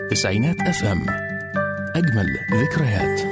تسعينات اف ام اجمل ذكريات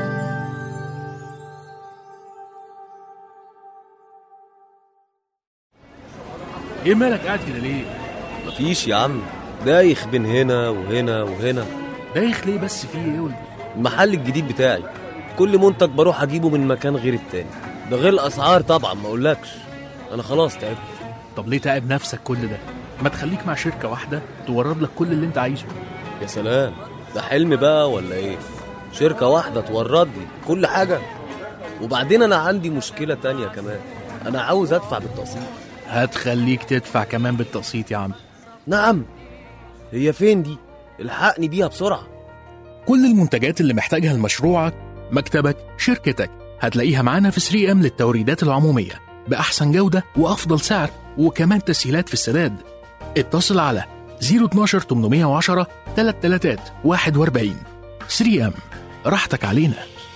ايه مالك قاعد كده ليه؟ مفيش يا عم دايخ بين هنا وهنا وهنا دايخ ليه بس في ايه قول لي؟ المحل الجديد بتاعي كل منتج بروح اجيبه من مكان غير التاني ده غير الاسعار طبعا ما اقولكش انا خلاص تعبت طب ليه تعب نفسك كل ده؟ ما تخليك مع شركة واحدة تورد لك كل اللي انت عايزه يا سلام ده حلم بقى ولا ايه شركة واحدة تورد لي كل حاجة وبعدين انا عندي مشكلة تانية كمان انا عاوز ادفع بالتقسيط هتخليك تدفع كمان بالتقسيط يا عم نعم هي فين دي الحقني بيها بسرعة كل المنتجات اللي محتاجها لمشروعك مكتبك شركتك هتلاقيها معانا في 3 ام للتوريدات العمومية بأحسن جودة وأفضل سعر وكمان تسهيلات في السداد اتصل على 012 810 33 41 3 ام راحتك علينا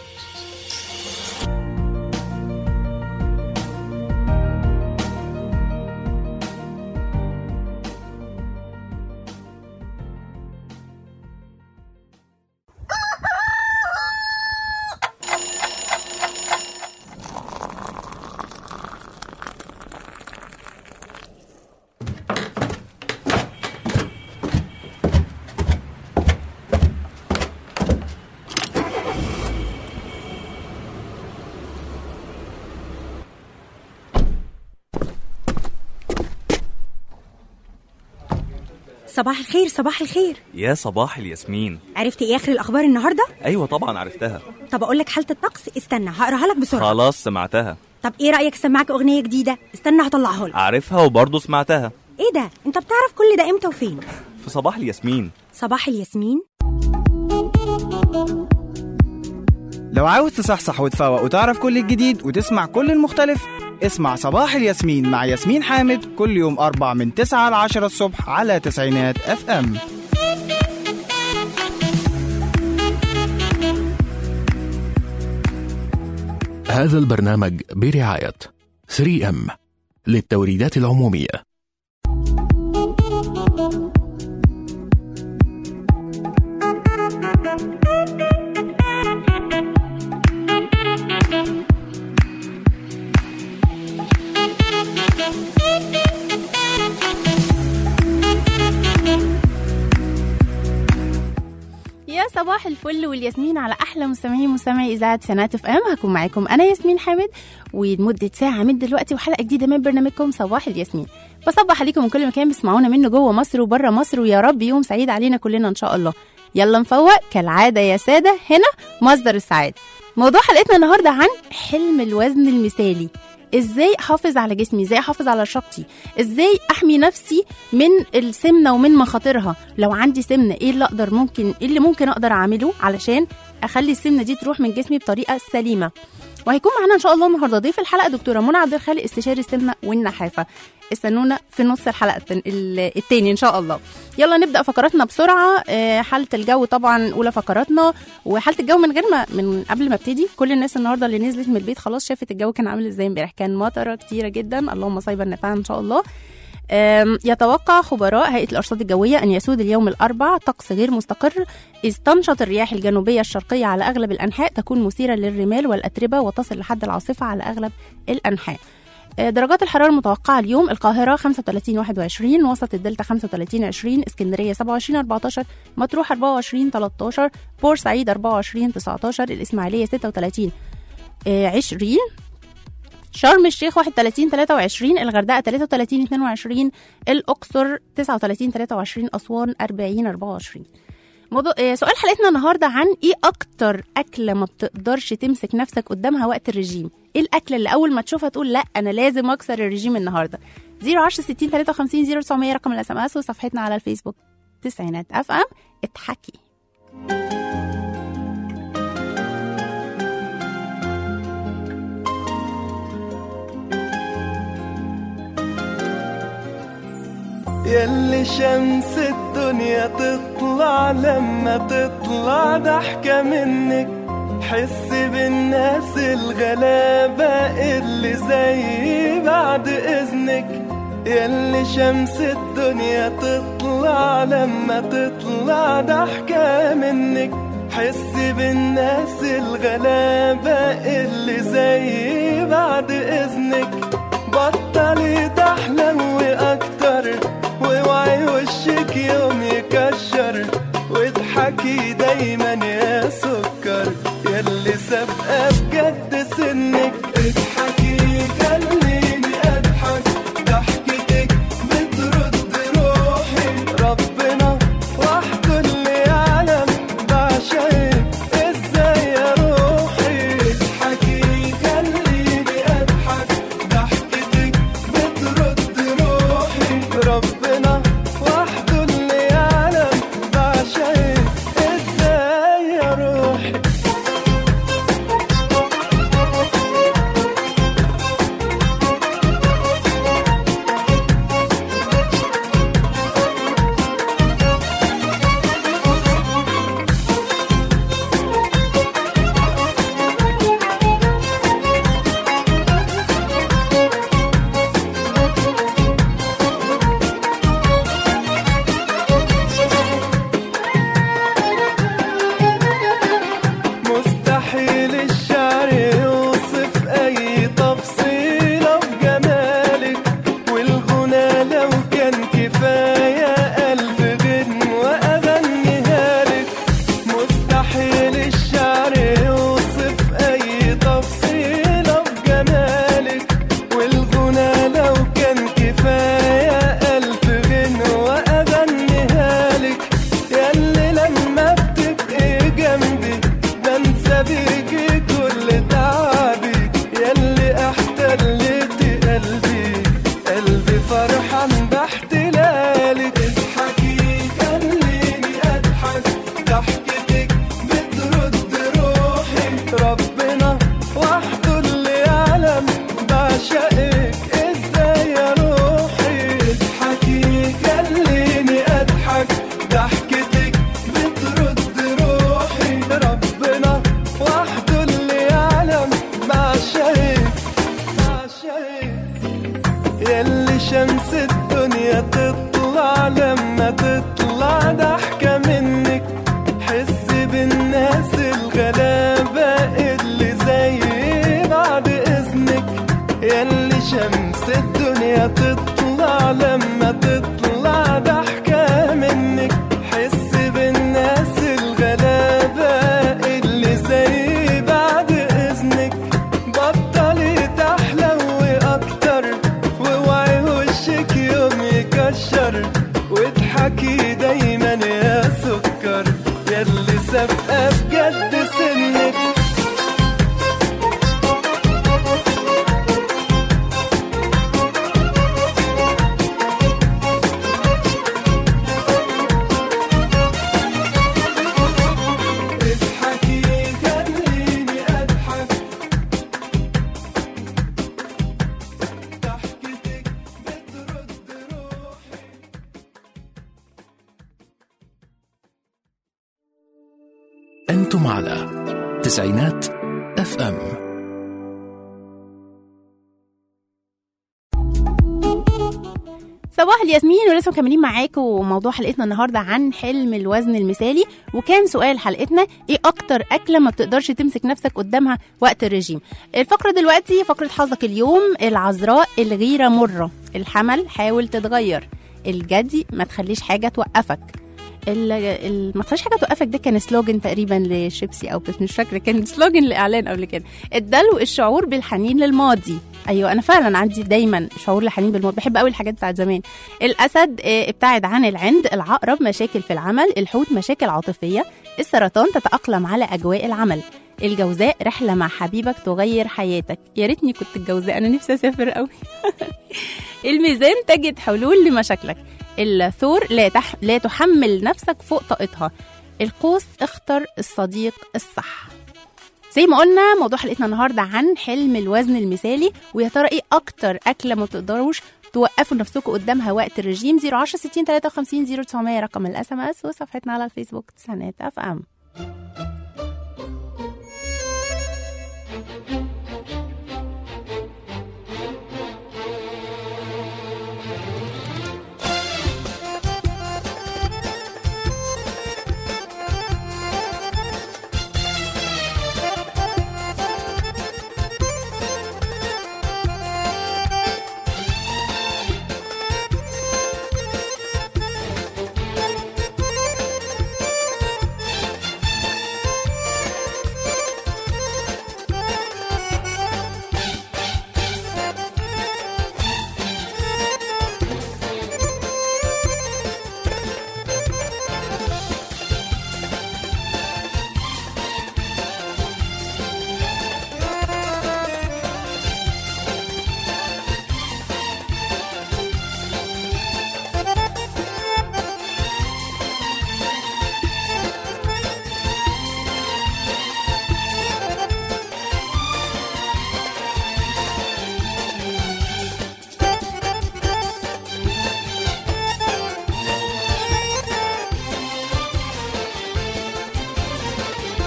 صباح الخير صباح الخير يا صباح الياسمين عرفت ايه اخر الاخبار النهارده ايوه طبعا عرفتها طب اقول لك حاله الطقس استنى هقراها لك بسرعه خلاص سمعتها طب ايه رايك اسمعك اغنيه جديده استنى هطلعها لك عارفها وبرضه سمعتها ايه ده انت بتعرف كل ده امتى وفين في صباح الياسمين صباح الياسمين لو عاوز تصحصح وتفوق وتعرف كل الجديد وتسمع كل المختلف اسمع صباح الياسمين مع ياسمين حامد كل يوم أربع من 9 ل 10 الصبح على تسعينات اف ام هذا البرنامج برعاية 3 ام للتوريدات العمومية يا صباح الفل والياسمين على احلى مستمعين مستمعي اذاعه سنات اف ام هكون معاكم انا ياسمين حامد ولمده ساعه من دلوقتي وحلقه جديده من برنامجكم صباح الياسمين بصبح عليكم من كل مكان بيسمعونا منه جوه مصر وبره مصر ويا رب يوم سعيد علينا كلنا ان شاء الله يلا نفوق كالعاده يا ساده هنا مصدر السعاده موضوع حلقتنا النهارده عن حلم الوزن المثالي ازاي احافظ على جسمي ازاي احافظ على رشاقتي ازاي احمي نفسي من السمنه ومن مخاطرها لو عندي سمنه ايه اللي اقدر ممكن ايه اللي ممكن اقدر اعمله علشان اخلي السمنه دي تروح من جسمي بطريقه سليمه وهيكون معانا ان شاء الله النهارده ضيف الحلقه دكتوره منى عبد الخالق استشاري السمنه والنحافه استنونا في نص الحلقه التن- ال- التاني ان شاء الله يلا نبدا فقراتنا بسرعه آه، حاله الجو طبعا اولى فقراتنا وحاله الجو من غير ما من قبل ما ابتدي كل الناس النهارده اللي نزلت من البيت خلاص شافت الجو كان عامل ازاي امبارح كان مطره كتيره جدا اللهم صيبا نفعا ان شاء الله أم، يتوقع خبراء هيئة الأرصاد الجوية أن يسود اليوم الأربع طقس غير مستقر إذ تنشط الرياح الجنوبية الشرقية على أغلب الأنحاء تكون مثيرة للرمال والأتربة وتصل لحد العاصفة على أغلب الأنحاء آه، درجات الحرارة المتوقعة اليوم القاهرة 35 21 وسط الدلتا 35 20 اسكندرية 27 14 مطروح 24 13 بورسعيد 24 19 الإسماعيلية 36 آه، 20 شرم الشيخ 31 23 الغردقة 33 22 الأقصر 39 23 أسوان 40 24 موضوع آه، سؤال حلقتنا النهارده عن ايه اكتر اكله ما بتقدرش تمسك نفسك قدامها وقت الرجيم ايه الاكله اللي اول ما تشوفها تقول لا انا لازم اكسر الرجيم النهارده 010 60 53 0900 رقم الاس ام اس وصفحتنا على الفيسبوك تسعينات اف ام اضحكي ياللي شمس الدنيا تطلع لما تطلع ضحكة منك حس بالناس الغلابة اللي زي بعد إذنك يلي شمس الدنيا تطلع لما تطلع ضحكة منك حسي بالناس الغلابة اللي زي بعد إذنك بطلي تحلوي أكتر واوعي وشك يوم يكشر واضحكي دايما يا سكر يلي سابقة بجد سنك اضحكي خليني اضحك ضحكتك بترد روحي ربنا وحده اللي يعلم بعشقك ازاي يا روحي اضحكي خليني اضحك ضحكتك بترد روحي ربنا وحده اللي يعلم بعشقك ازاي يا روحي مستحيل الشعر يوصف أي تفصيلة في جمالك والغنى لو كان كفاية ألف غنوة أغنيها لك مستحيل الشعر يوصف أي تفصيلة في جمالك والغنى لو كان كفاية ألف غنوة أغنيها لك ياللي لما بتبقي جنبي بنسى بيكي كل تعبي ياللي احتلتي قلبي قلبي فرحان باحتلالك اضحكي خليني اضحك ضحكتك بترد روحي ربنا وحده اللي يعلم بعشقك ازاي يا روحي اضحكي خليني اضحك ضحكتك بترد روحي ربنا وحده اللي يعلم بعشقك بعشقك يلي شمس الدنيا تطلع لما تطلع ضحكة منك حس بالناس الغلابة اللي زي بعد إذنك يلي شمس الدنيا تطلع لما تطلع ضحكة منك حس بالناس الغلابة اللي زي بعد إذنك بطلي تحلوي أكتر واوعي وشك يوم يكشر واضحكي دايما يا سكر يلي سابقة بجد سنك اضحكي خليني اضحك ضحكتك بترد روحي أنتم على تسعينات اف ام صباح الياسمين ولسه مكملين معاكم موضوع حلقتنا النهارده عن حلم الوزن المثالي وكان سؤال حلقتنا ايه اكتر اكله ما بتقدرش تمسك نفسك قدامها وقت الرجيم الفقره دلوقتي فقره حظك اليوم العذراء الغيره مره الحمل حاول تتغير الجدي ما تخليش حاجه توقفك ال... ال... ما تخليش حاجه توقفك ده كان سلوجن تقريبا لشيبسي او بس مش فاكره كان سلوجن لاعلان قبل كده الدلو الشعور بالحنين للماضي ايوه انا فعلا عندي دايما شعور لحنين بالماضي بحب قوي الحاجات بتاعت زمان الاسد آه، ابتعد عن العند العقرب مشاكل في العمل الحوت مشاكل عاطفيه السرطان تتاقلم على اجواء العمل الجوزاء رحله مع حبيبك تغير حياتك يا ريتني كنت الجوزاء انا نفسي اسافر قوي الميزان تجد حلول لمشاكلك الثور لا, تح... لا تحمل نفسك فوق طاقتها القوس اختر الصديق الصح زي ما قلنا موضوع حلقتنا النهارده عن حلم الوزن المثالي ويا ترى ايه اكتر اكله ما بتقدروش توقفوا نفسكم قدامها وقت الرجيم 010 60 53 0900 رقم الاس ام اس وصفحتنا على الفيسبوك تسعينات اف ام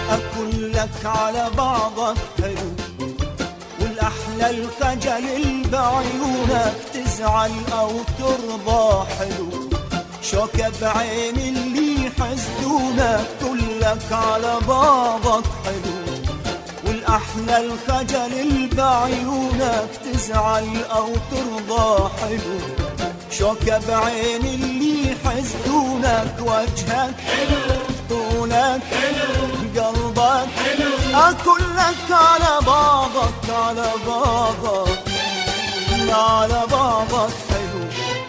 أكلك على بعضك حلو والأحلى الخجل بعيونك تزعل أو ترضى حلو شوكة بعين اللي يحسدونك كلك على بعضك حلو والأحلى الخجل بعيونك تزعل أو ترضى حلو شوكة بعين اللي يحسدونك وجهك حلو طولك حلو قلبك حلو أكلك على بعضك على بعضك على بعضك حلو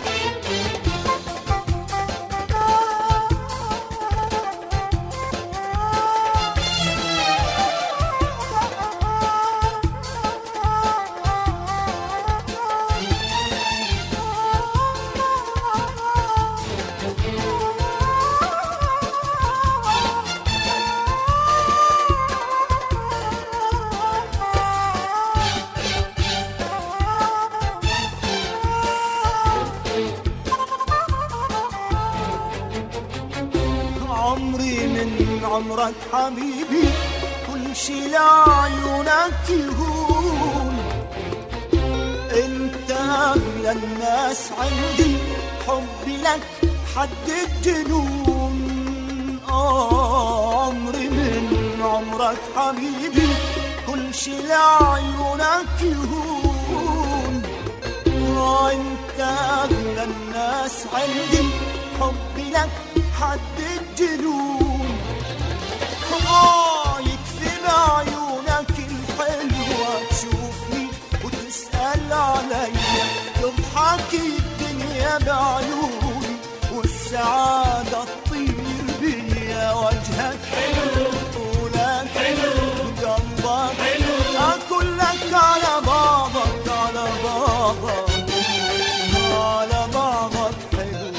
عمري من عمرك حبيبي كل شي لعيونك يهون انت اغلى الناس عندي حبي لك حد الجنون آه عمري من عمرك حبيبي كل شي لعيونك يهون آه انت اغلى الناس عندي حبي لك حد الجنون آه يكفي بعيونك الحلوة تشوفني وتسأل عليا تضحك الدنيا بعيوني والسعادة تطير بيا وجهك حلو طولك حلو قلبك حلو أكلك على بعضك على بعضك على بعضك حلو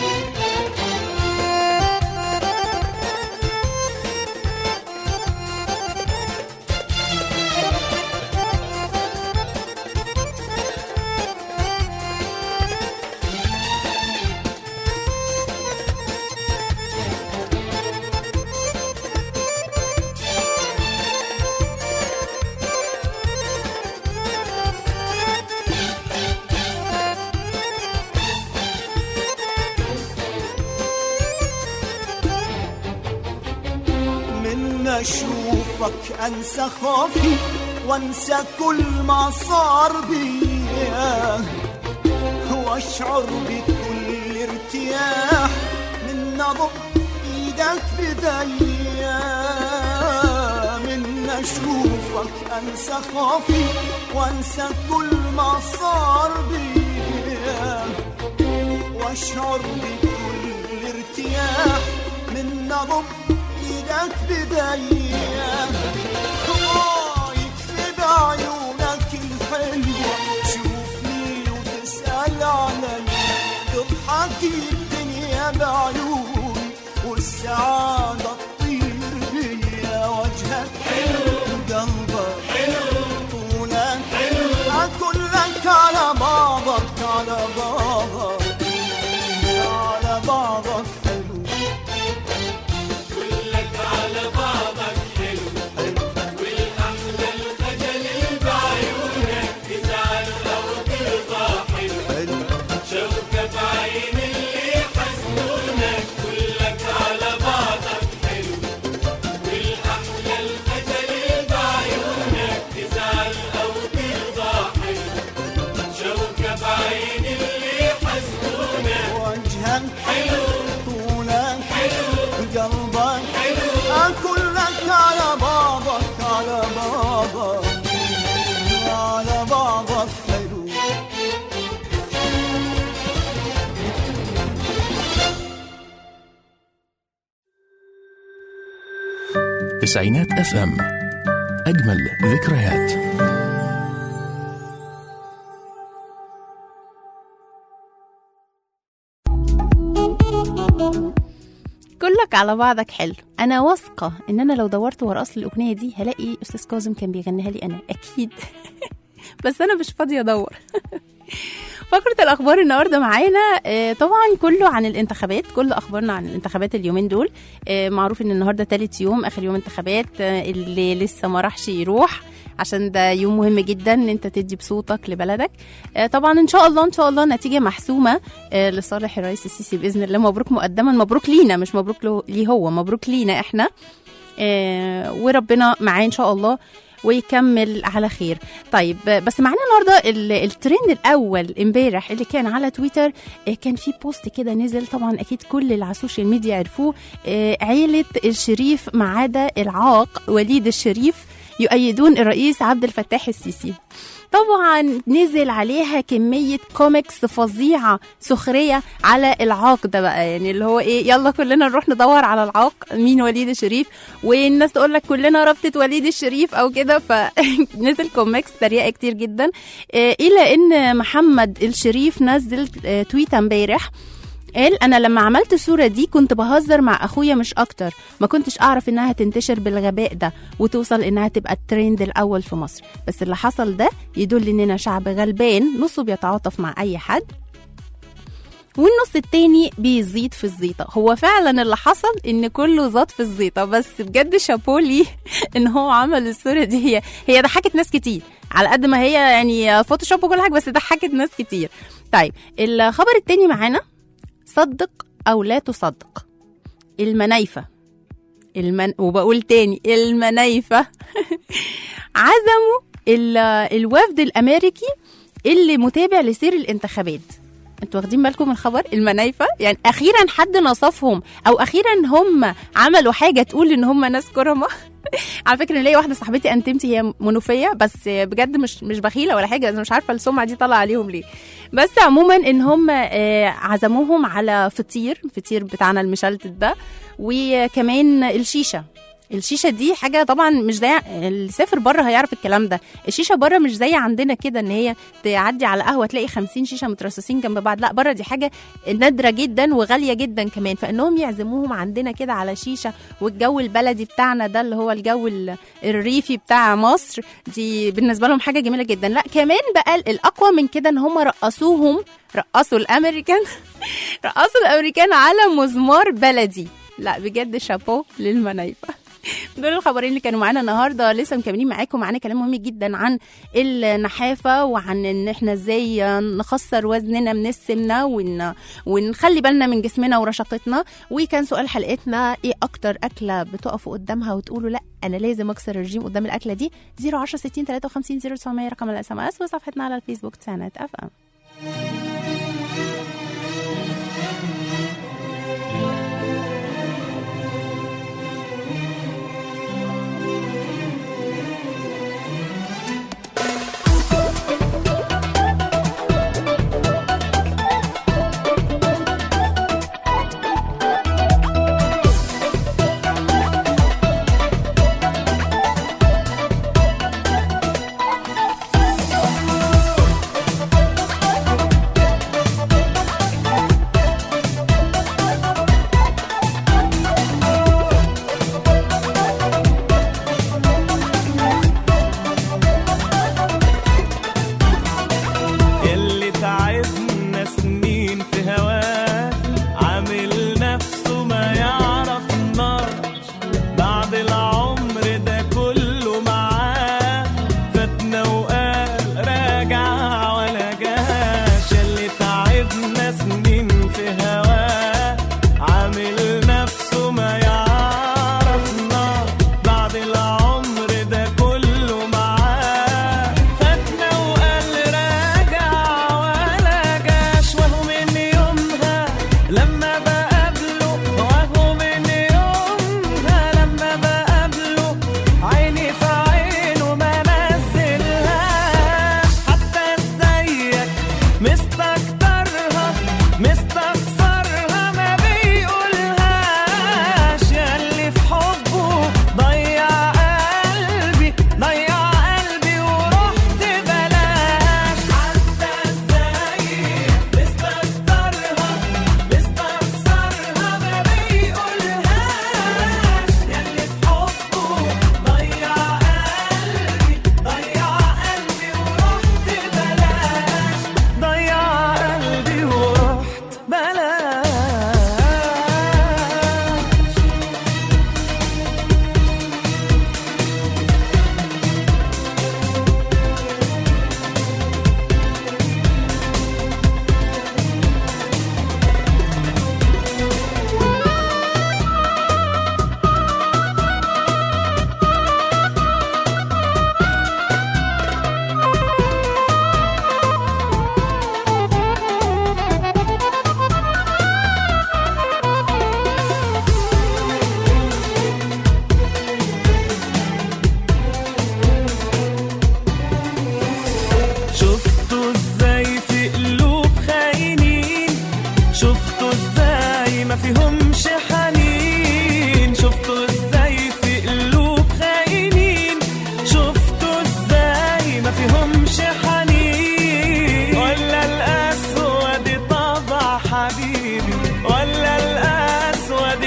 من اشوفك انسى خوفي وانسى كل ما صار بيا واشعر بكل ارتياح من نبض ايدك بديا من اشوفك انسى خوفي وانسى كل ما صار بيا واشعر بكل ارتياح من نبض ايدك بديا آه، يكفي بعيونك الحلوة تشوفني وتسأل علي تضحك الدنيا بعيوني والسعادة تطير بيا وجهك حلو قلبك حلو طولك حلو أكلك على بعضك على بعضك على بعضك حلو وجهك حلو طولك حلو قلبك حلو أكلك على بعضك على بعضك على بعضك حلو تسعينات اف ام اجمل ذكريات كلك على بعضك حلو انا واثقه ان انا لو دورت ورا اصل الاغنيه دي هلاقي استاذ كاظم كان بيغنيها لي انا اكيد بس انا مش فاضيه ادور فقرة الأخبار النهاردة معانا آه، طبعا كله عن الانتخابات كل أخبارنا عن الانتخابات اليومين دول آه، معروف إن النهاردة تالت يوم آخر يوم انتخابات آه، اللي لسه ما راحش يروح عشان ده يوم مهم جدا ان انت تدي بصوتك لبلدك آه، طبعا ان شاء الله ان شاء الله نتيجه محسومه آه، لصالح الرئيس السيسي باذن الله مبروك مقدما مبروك لينا مش مبروك له- ليه هو مبروك لينا احنا آه، وربنا معاه ان شاء الله ويكمل على خير طيب آه، بس معانا النهارده ال- الترند الاول امبارح اللي كان على تويتر آه، كان في بوست كده نزل طبعا اكيد كل اللي على السوشيال ميديا عرفوه آه، عيله الشريف ما عدا العاق وليد الشريف يؤيدون الرئيس عبد الفتاح السيسي طبعا نزل عليها كمية كوميكس فظيعة سخرية على العاق ده بقى يعني اللي هو ايه يلا كلنا نروح ندور على العاق مين وليد الشريف والناس تقول لك كلنا رابطة وليد الشريف او كده فنزل كوميكس تريقة كتير جدا إيه الى ان محمد الشريف نزل آه، تويته امبارح قال انا لما عملت الصوره دي كنت بهزر مع اخويا مش اكتر ما كنتش اعرف انها تنتشر بالغباء ده وتوصل انها تبقى الترند الاول في مصر بس اللي حصل ده يدل اننا شعب غلبان نصه بيتعاطف مع اي حد والنص التاني بيزيد في الزيطة هو فعلا اللي حصل ان كله زاد في الزيطة بس بجد شابولي ان هو عمل الصورة دي هي هي ضحكت ناس كتير على قد ما هي يعني فوتوشوب وكل حاجة بس ضحكت ناس كتير طيب الخبر التاني معانا صدق او لا تصدق المنايفة المن... وبقول تاني المنايفة عزموا ال... الوفد الامريكي اللي متابع لسير الانتخابات انتوا واخدين بالكم من الخبر المنايفه يعني اخيرا حد نصفهم او اخيرا هم عملوا حاجه تقول ان هم ناس كرمه على فكره ان ليا واحده صاحبتي انتمتي هي منوفيه بس بجد مش مش بخيله ولا حاجه انا مش عارفه السمعه دي طالعه عليهم ليه بس عموما ان هم آه، عزموهم على فطير فطير بتاعنا المشلتت ده وكمان الشيشه الشيشه دي حاجه طبعا مش زي اللي سافر بره هيعرف الكلام ده الشيشه بره مش زي عندنا كده ان هي تعدي على قهوه تلاقي 50 شيشه مترصصين جنب بعض لا بره دي حاجه نادره جدا وغاليه جدا كمان فانهم يعزموهم عندنا كده على شيشه والجو البلدي بتاعنا ده اللي هو الجو ال- الريفي بتاع مصر دي بالنسبه لهم حاجه جميله جدا لا كمان بقى الاقوى من كده ان هم رقصوهم رقصوا الامريكان رقصوا الامريكان على مزمار بلدي لا بجد شابو للمنايفه دول الخبرين اللي كانوا معانا النهارده لسه مكملين معاكم معانا كلام مهم جدا عن النحافه وعن ان احنا ازاي نخسر وزننا من السمنه ون... ونخلي بالنا من جسمنا ورشاقتنا وكان سؤال حلقتنا ايه اكتر اكله بتقفوا قدامها وتقولوا لا انا لازم اكسر الرجيم قدام الاكله دي 010 60 53 0900 رقم الاس ام اس وصفحتنا على الفيسبوك تسانات اف ام Thank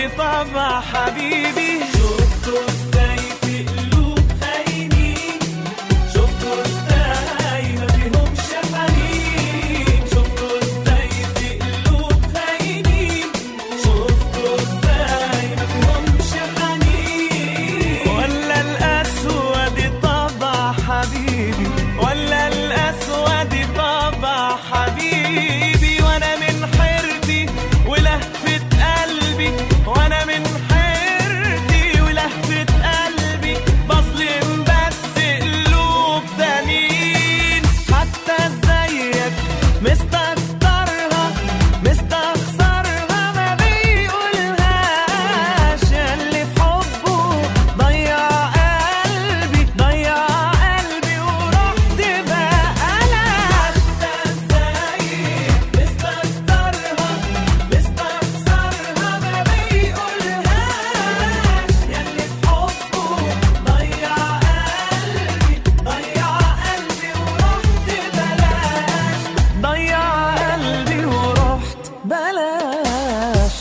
دي طبع حبيبي شفتوا ازاي في قلوب خاينين شفتوا ازاي ما فيهمش حنين شفتوا ازاي في قلوب خاينين شفتوا ازاي ما فيهمش حنين ولا الاسود طبع حبيبي ولا الاسود طبع حبيبي وانا من حيرتي ولهفة قلبي وانا من حيرتي ولهفة قلبي بظلم بس قلوب تانيين حتى زيك مستكترها مستخسرها ما بيقولهاش اللي في حبه ضيع قلبي ضيع قلبي ورحت بقلاش حتى زيك مستكترها مستخسرها ما بيقولهاش ياللي في حبه ضيع قلبي ضيع قلبي ورحت بلاش ضيع قلبي ورحت بلاش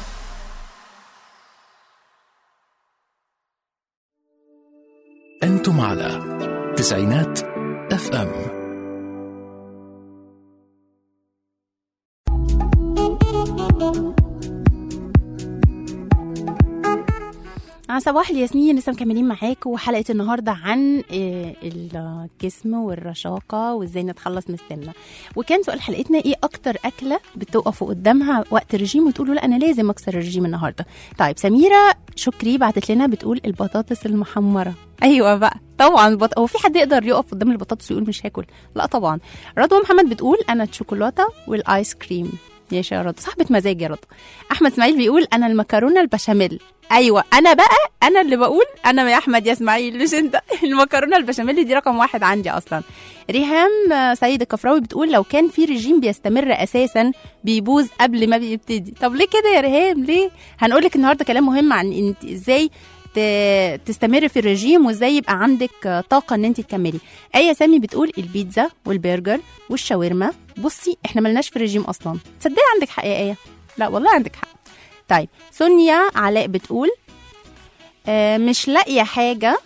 أنتم على تسعينات اف ام على صباح الياسمين لسه مكملين معاكم وحلقه النهارده عن آه، الجسم والرشاقه وازاي نتخلص من السمنه وكان سؤال حلقتنا ايه اكتر اكله بتقفوا قدامها وقت الرجيم وتقولوا لا انا لازم اكسر الرجيم النهارده طيب سميره شكري بعتت لنا بتقول البطاطس المحمره ايوه بقى طبعا بط... هو في حد يقدر يقف قدام البطاطس ويقول مش هاكل لا طبعا رضوى محمد بتقول انا الشوكولاته والايس كريم ماشي يا رضوى صاحبة مزاج يا رضوى احمد اسماعيل بيقول انا المكرونه البشاميل ايوه انا بقى انا اللي بقول انا يا احمد يا اسماعيل مش انت المكرونه البشاميل دي رقم واحد عندي اصلا ريهام آه، سيد الكفراوي بتقول لو كان في رجيم بيستمر اساسا بيبوظ قبل ما بيبتدي طب ليه كده يا ريهام ليه هنقول لك النهارده كلام مهم عن انت ازاي ت- تستمر في الرجيم وازاي يبقى عندك آه، طاقه ان انت تكملي ايه سامي بتقول البيتزا والبرجر والشاورما بصي احنا ملناش في الرجيم اصلا تصدقي عندك حق يا ايه لا والله عندك حق طيب سونيا علاء بتقول آه مش لاقيه حاجه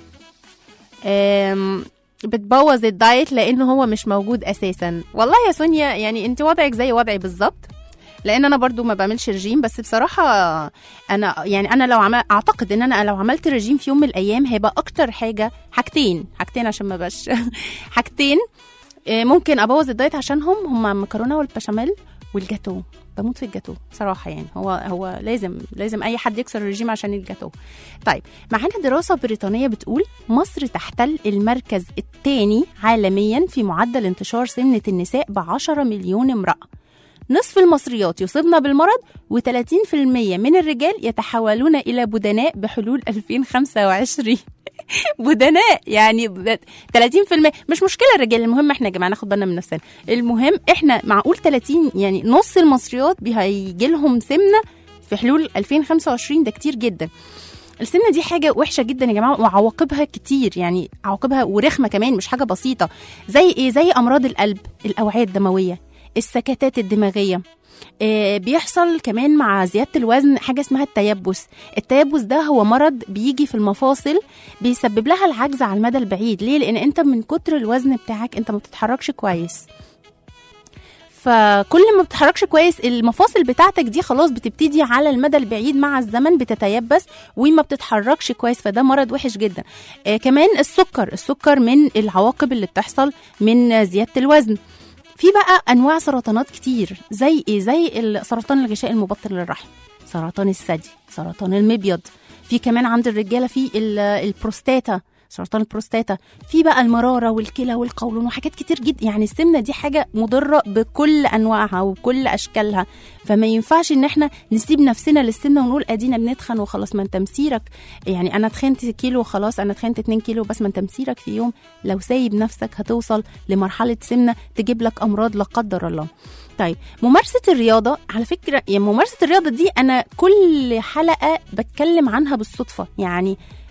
آم، بتبوظ الدايت لانه هو مش موجود اساسا والله يا سونيا يعني انت وضعك زي وضعي بالظبط لان انا برضو ما بعملش رجيم بس بصراحه انا يعني انا لو عمل اعتقد ان انا لو عملت رجيم في يوم من الايام هيبقى اكتر حاجه حاجتين حاجتين عشان ما بقاش حاجتين آه، ممكن ابوظ الدايت عشانهم هما المكرونه والبشاميل والجاتو بموت في الجاتو صراحه يعني هو هو لازم لازم اي حد يكسر الرجيم عشان الجاتو طيب معانا دراسه بريطانيه بتقول مصر تحتل المركز الثاني عالميا في معدل انتشار سمنه النساء ب 10 مليون امراه نصف المصريات يصبن بالمرض و30% من الرجال يتحولون إلى بدناء بحلول 2025 بدناء يعني ب- 30% مش مشكله الرجال المهم احنا يا جماعه ناخد بالنا من نفسنا المهم احنا معقول 30 يعني نص المصريات هيجي لهم سمنه في حلول 2025 ده كتير جدا السمنه دي حاجه وحشه جدا يا جماعه وعواقبها كتير يعني عواقبها ورخمه كمان مش حاجه بسيطه زي ايه زي امراض القلب الاوعيه الدمويه السكتات الدماغيه آه، بيحصل كمان مع زيادة الوزن حاجة اسمها التيبس التيبس ده هو مرض بيجي في المفاصل بيسبب لها العجز على المدى البعيد ليه؟ لأن أنت من كتر الوزن بتاعك أنت ما بتتحركش كويس فكل ما بتتحركش كويس المفاصل بتاعتك دي خلاص بتبتدي على المدى البعيد مع الزمن بتتيبس وما بتتحركش كويس فده مرض وحش جدا آه كمان السكر السكر من العواقب اللي بتحصل من زيادة الوزن في بقى انواع سرطانات كتير زي ايه زي سرطان الغشاء المبطن للرحم سرطان الثدي سرطان المبيض في كمان عند الرجاله في ال- البروستاتا سرطان البروستاتا في بقى المراره والكلى والقولون وحاجات كتير جدا يعني السمنه دي حاجه مضره بكل انواعها وكل اشكالها فما ينفعش ان احنا نسيب نفسنا للسمنه ونقول ادينا بنتخن وخلاص ما انت مسيرك يعني انا تخنت كيلو وخلاص انا تخنت 2 كيلو بس ما انت مسيرك في يوم لو سايب نفسك هتوصل لمرحله سمنه تجيب لك امراض لا قدر الله طيب ممارسة الرياضة على فكرة يعني ممارسة الرياضة دي أنا كل حلقة بتكلم عنها بالصدفة يعني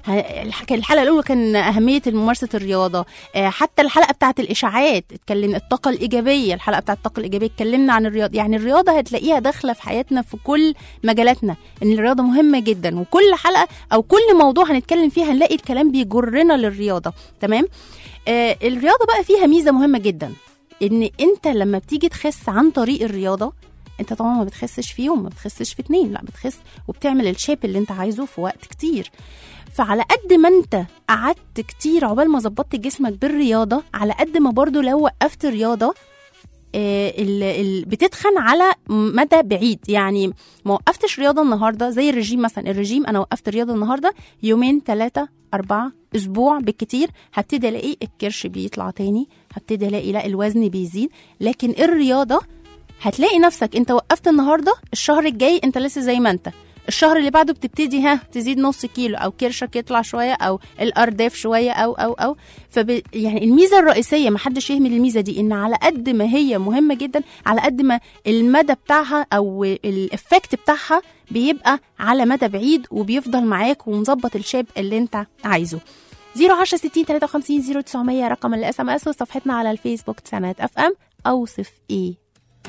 ه- الح- كان الحلقه الاولى كان اهميه ممارسه الرياضه آه، حتى الحلقه بتاعه الاشاعات اتكلم الطاقه الايجابيه الحلقه بتاعه الطاقه الايجابيه اتكلمنا عن الرياضه يعني الرياضه هتلاقيها داخله في حياتنا في كل مجالاتنا ان الرياضه مهمه جدا وكل حلقه او كل موضوع هنتكلم فيه هنلاقي الكلام بيجرنا للرياضه تمام آه الرياضه بقى فيها ميزه مهمه جدا ان انت لما بتيجي تخس عن طريق الرياضه انت طبعا ما بتخسش في يوم ما بتخسش في اتنين لا بتخس وبتعمل الشيب اللي انت عايزه في وقت كتير فعلى قد ما انت قعدت كتير عقبال ما ظبطت جسمك بالرياضه على قد ما برضو لو وقفت رياضه آه، ال ال بتتخن على مدى بعيد يعني ما وقفتش رياضه النهارده زي الرجيم مثلا الرجيم انا وقفت رياضه النهارده يومين ثلاثه اربعه اسبوع بالكتير هبتدي الاقي الكرش بيطلع تاني هبتدي الاقي لا الوزن بيزيد لكن الرياضه هتلاقي نفسك انت وقفت النهارده الشهر الجاي انت لسه زي ما انت الشهر اللي بعده بتبتدي ها تزيد نص كيلو او كرشك يطلع شويه او الارداف شويه او او او فب يعني الميزه الرئيسيه ما حدش يهمل الميزه دي ان على قد ما هي مهمه جدا على قد ما المدى بتاعها او الافكت بتاعها بيبقى على مدى بعيد وبيفضل معاك ومظبط الشيب اللي انت عايزه 010 60 53 0900 رقم الاس ام اس وصفحتنا على الفيسبوك سنات اف ام اوصف ايه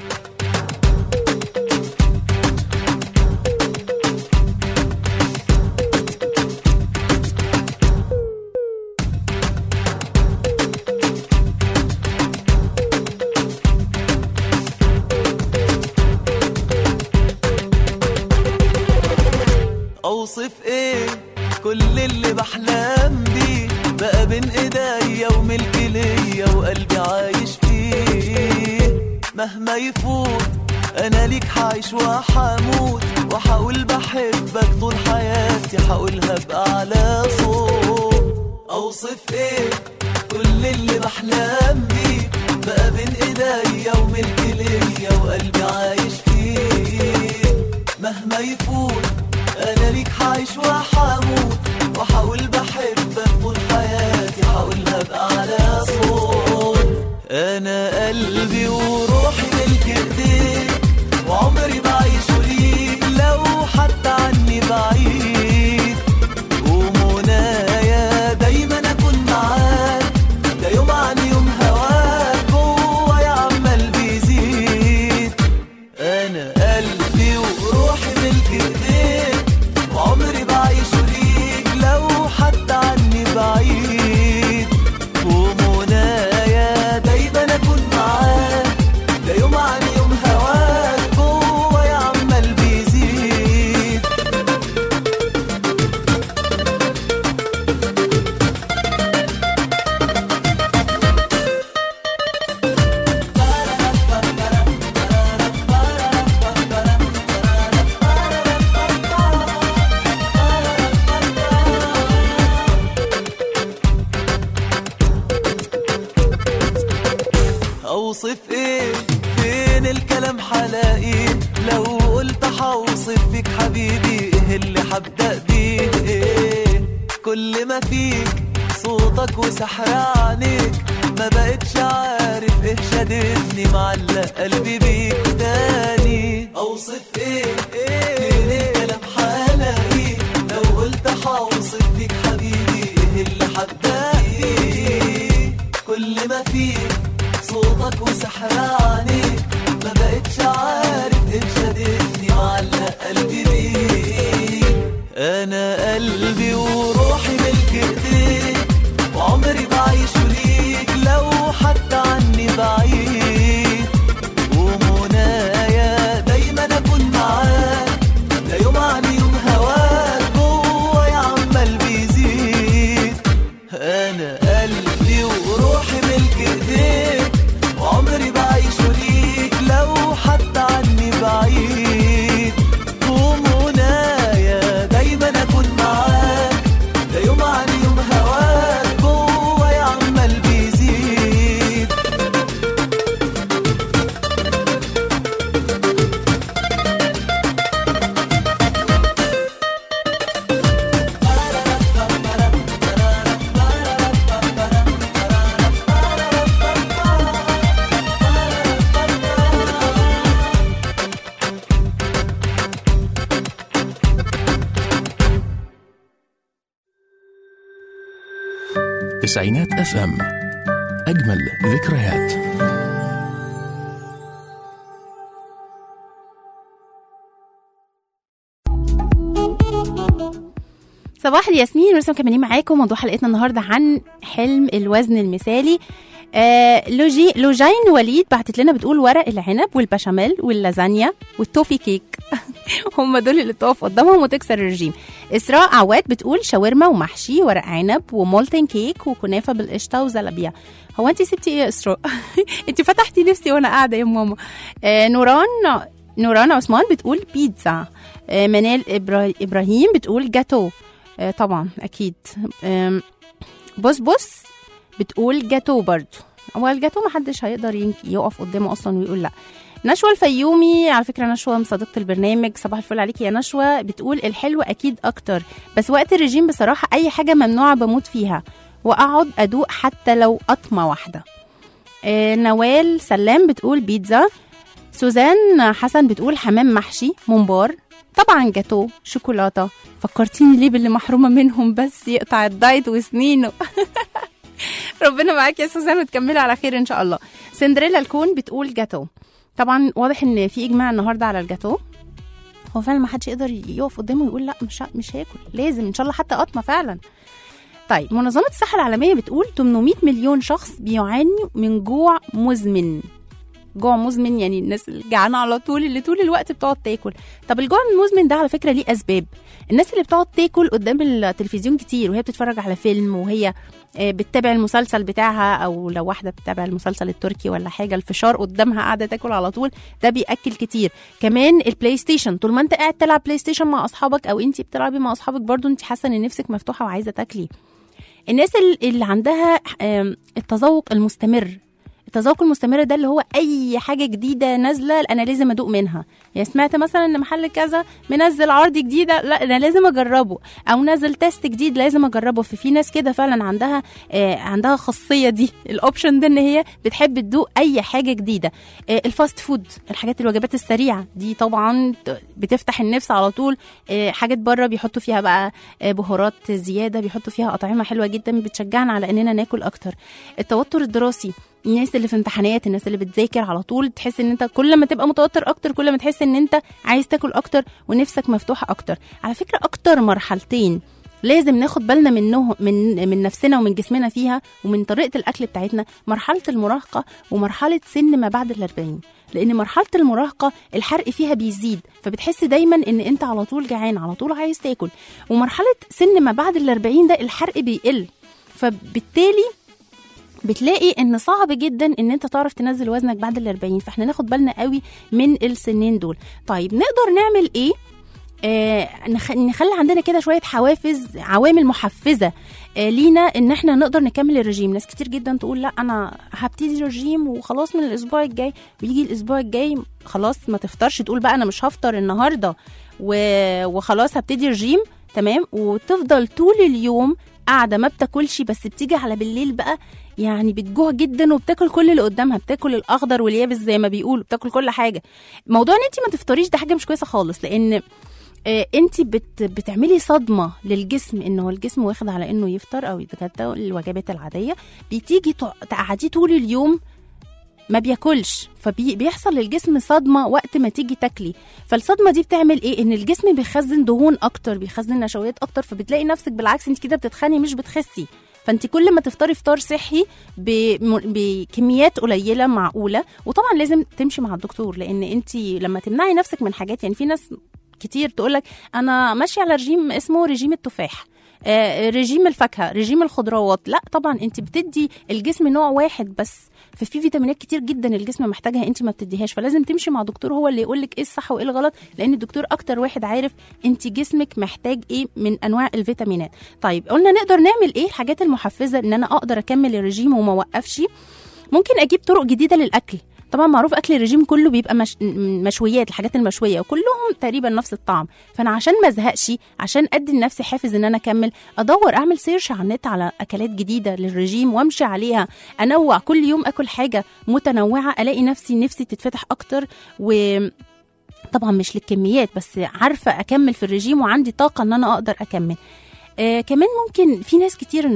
اوصف ايه كل اللي بحلم بيه بقى بين ايديا وملك ليا وقلبي عايش فيه مهما يفوت انا ليك حعيش وحموت وحقول بحبك طول حياتي حقولها باعلى صوت اوصف ايه كل اللي بحلم بيه بقى بين ايديا وملك ليا وقلبي عايش فيه مهما يفوت انا ليك حعيش وحموت وحاول بحبك طول حياتي حاولها باعلى صوت انا قلبي وروحي ملك ايديك وعمري بعيش ليك لو حتى عني بعيد ومنايا دايما اكون معاك ده يوم عن يوم هواك جوايا عمال بيزيد انا قلبي وروحي ملك ايديك وعمري بعيش ليك لو حتى عني بعيد ومنايا دايما اكون معاك ده يوم عن يوم هواك جوايا عمال بيزيد اوصف ايه فين الكلام حلاقيه لو قلت حوصف فيك حبيبي ايه اللي حبدأ بيه ايه كل ما فيك صوتك وسحر عينيك ما بقتش عارف ايه شددني معلق قلبي بيك تاني اوصف ايه ايه فين الكلام حلاقيه لو قلت حوصف فيك حبيبي ايه اللي حبدأ بيه كل ما فيك صوتك وسحر عينيك ما بقتش عارف ايه شددني معلق قلبي بيك انا قلبي وروحي ملك ايديك وعمري بعيش ليك لو حتى عني بعيد ومنايا دايما اكون معاك ده يوم عن يوم هواك جوايا عمال بيزيد انا قلبي وروحي ملك ايديك وعمري بعيش ليك لو حتى عني بعيد ومنايا دايما اكون معاك تسعينات اف ام اجمل ذكريات صباح الياسمين ولسه مكملين معاكم موضوع حلقتنا النهارده عن حلم الوزن المثالي آه لوجي لوجين وليد بعتت لنا بتقول ورق العنب والبشاميل واللازانيا والتوفي كيك هم دول اللي تقف قدامهم وتكسر الرجيم اسراء عواد بتقول شاورما ومحشي ورق عنب ومولتن كيك وكنافه بالقشطه وزلابيا هو انت سبتي ايه يا اسراء انت فتحتي نفسي وانا قاعده يا ماما آه نوران نوران عثمان بتقول بيتزا آه منال إبرا- ابراهيم بتقول جاتو آه طبعا اكيد آم، بص بص بتقول جاتو برضو هو الجاتو ما حدش هيقدر ين- يقف قدامه اصلا ويقول لا نشوى الفيومي على فكره نشوى صديقه البرنامج صباح الفل عليكي يا نشوى بتقول الحلو اكيد اكتر بس وقت الرجيم بصراحه اي حاجه ممنوعه بموت فيها واقعد ادوق حتى لو قطمه واحده آه، نوال سلام بتقول بيتزا سوزان حسن بتقول حمام محشي ممبار طبعا جاتو شوكولاته فكرتيني ليه باللي محرومه منهم بس يقطع الدايت وسنينه ربنا معاك يا سوزان وتكملي على خير ان شاء الله سندريلا الكون بتقول جاتو طبعا واضح ان في اجماع النهارده على الجاتو هو فعلا ما حدش يقدر يقف قدامه ويقول لا مش ه- مش هاكل لازم ان شاء الله حتى قطمه فعلا طيب منظمه الصحه العالميه بتقول 800 مليون شخص بيعانوا من جوع مزمن جوع مزمن يعني الناس اللي جعانه على طول اللي طول الوقت بتقعد تاكل طب الجوع المزمن ده على فكره ليه اسباب الناس اللي بتقعد تاكل قدام التلفزيون كتير وهي بتتفرج على فيلم وهي آه، بتتابع المسلسل بتاعها او لو واحده بتتابع المسلسل التركي ولا حاجه الفشار قدامها قاعده تاكل على طول ده بياكل كتير كمان البلاي ستيشن طول ما انت قاعد تلعب بلاي ستيشن مع اصحابك او انت بتلعبي مع اصحابك برضو انت حاسه ان نفسك مفتوحه وعايزه تاكلي الناس ال- اللي عندها آم، التذوق المستمر التذوق المستمر ده اللي هو اي حاجه جديده نازله انا لازم ادوق منها يعني سمعت مثلا ان محل كذا منزل عرض جديده لا انا لازم اجربه او نزل تيست جديد لازم اجربه ففي ناس كده فعلا عندها آه عندها خاصيه دي الاوبشن ده ان هي بتحب تدوق اي حاجه جديده آه الفاست فود الحاجات الوجبات السريعه دي طبعا بتفتح النفس على طول آه حاجات بره بيحطوا فيها بقى آه بهارات زياده بيحطوا فيها اطعمه حلوه جدا بتشجعنا على اننا ناكل اكتر التوتر الدراسي الناس اللي في امتحانات الناس اللي بتذاكر على طول تحس ان انت كل ما تبقى متوتر اكتر كل ما تحس ان انت عايز تاكل اكتر ونفسك مفتوحه اكتر على فكره اكتر مرحلتين لازم ناخد بالنا منه من من نفسنا ومن جسمنا فيها ومن طريقه الاكل بتاعتنا مرحله المراهقه ومرحله سن ما بعد الأربعين لان مرحله المراهقه الحرق فيها بيزيد فبتحس دايما ان انت على طول جعان على طول عايز تاكل ومرحله سن ما بعد الأربعين ده الحرق بيقل فبالتالي بتلاقي ان صعب جدا ان انت تعرف تنزل وزنك بعد ال 40 فاحنا ناخد بالنا قوي من السنين دول طيب نقدر نعمل ايه آه نخ- نخلي عندنا كده شويه حوافز عوامل محفزه آه لينا ان احنا نقدر نكمل الرجيم ناس كتير جدا تقول لا انا هبتدي رجيم وخلاص من الاسبوع الجاي ويجي الاسبوع الجاي خلاص ما تفطرش تقول بقى انا مش هفطر النهارده و... وخلاص هبتدي رجيم تمام وتفضل طول اليوم قاعده ما بتاكلش بس بتيجي على بالليل بقى يعني بتجوع جدا وبتاكل كل اللي قدامها بتاكل الاخضر واليابس زي ما بيقولوا بتاكل كل حاجه موضوع ان انت ما تفطريش ده حاجه مش كويسه خالص لان آه، انت بت بتعملي صدمه للجسم ان هو الجسم واخد على انه يفطر او يتغدى الوجبات العاديه بتيجي تق- تقعديه طول اليوم ما بياكلش فبيحصل للجسم صدمه وقت ما تيجي تاكلي فالصدمه دي بتعمل ايه ان الجسم بيخزن دهون اكتر بيخزن نشويات اكتر فبتلاقي نفسك بالعكس انت كده بتتخني مش بتخسي فانت كل ما تفطري فطار صحي بم- بكميات قليله معقوله وطبعا لازم تمشي مع الدكتور لان انت لما تمنعي نفسك من حاجات يعني في ناس كتير تقولك انا ماشيه على رجيم اسمه رجيم التفاح آه، رجيم الفاكهه رجيم الخضروات لا طبعا انت بتدي الجسم نوع واحد بس ففي فيتامينات كتير جدا الجسم محتاجها انت ما بتديهاش فلازم تمشي مع دكتور هو اللي يقول لك ايه الصح وايه الغلط لان الدكتور اكتر واحد عارف انت جسمك محتاج ايه من انواع الفيتامينات طيب قلنا نقدر نعمل ايه الحاجات المحفزه ان انا اقدر اكمل الرجيم وما اوقفش ممكن اجيب طرق جديده للاكل طبعا معروف اكل الرجيم كله بيبقى مش... م- مشويات الحاجات المشويه وكلهم تقريبا نفس الطعم فانا عشان ما ازهقش عشان ادي لنفسي حافز ان انا اكمل ادور اعمل سيرش على النت على اكلات جديده للرجيم وامشي عليها انوع كل يوم اكل حاجه متنوعه الاقي نفسي نفسي تتفتح اكتر و طبعا مش للكميات بس عارفه اكمل في الرجيم وعندي طاقه ان انا اقدر اكمل آه كمان ممكن في ناس كتير لما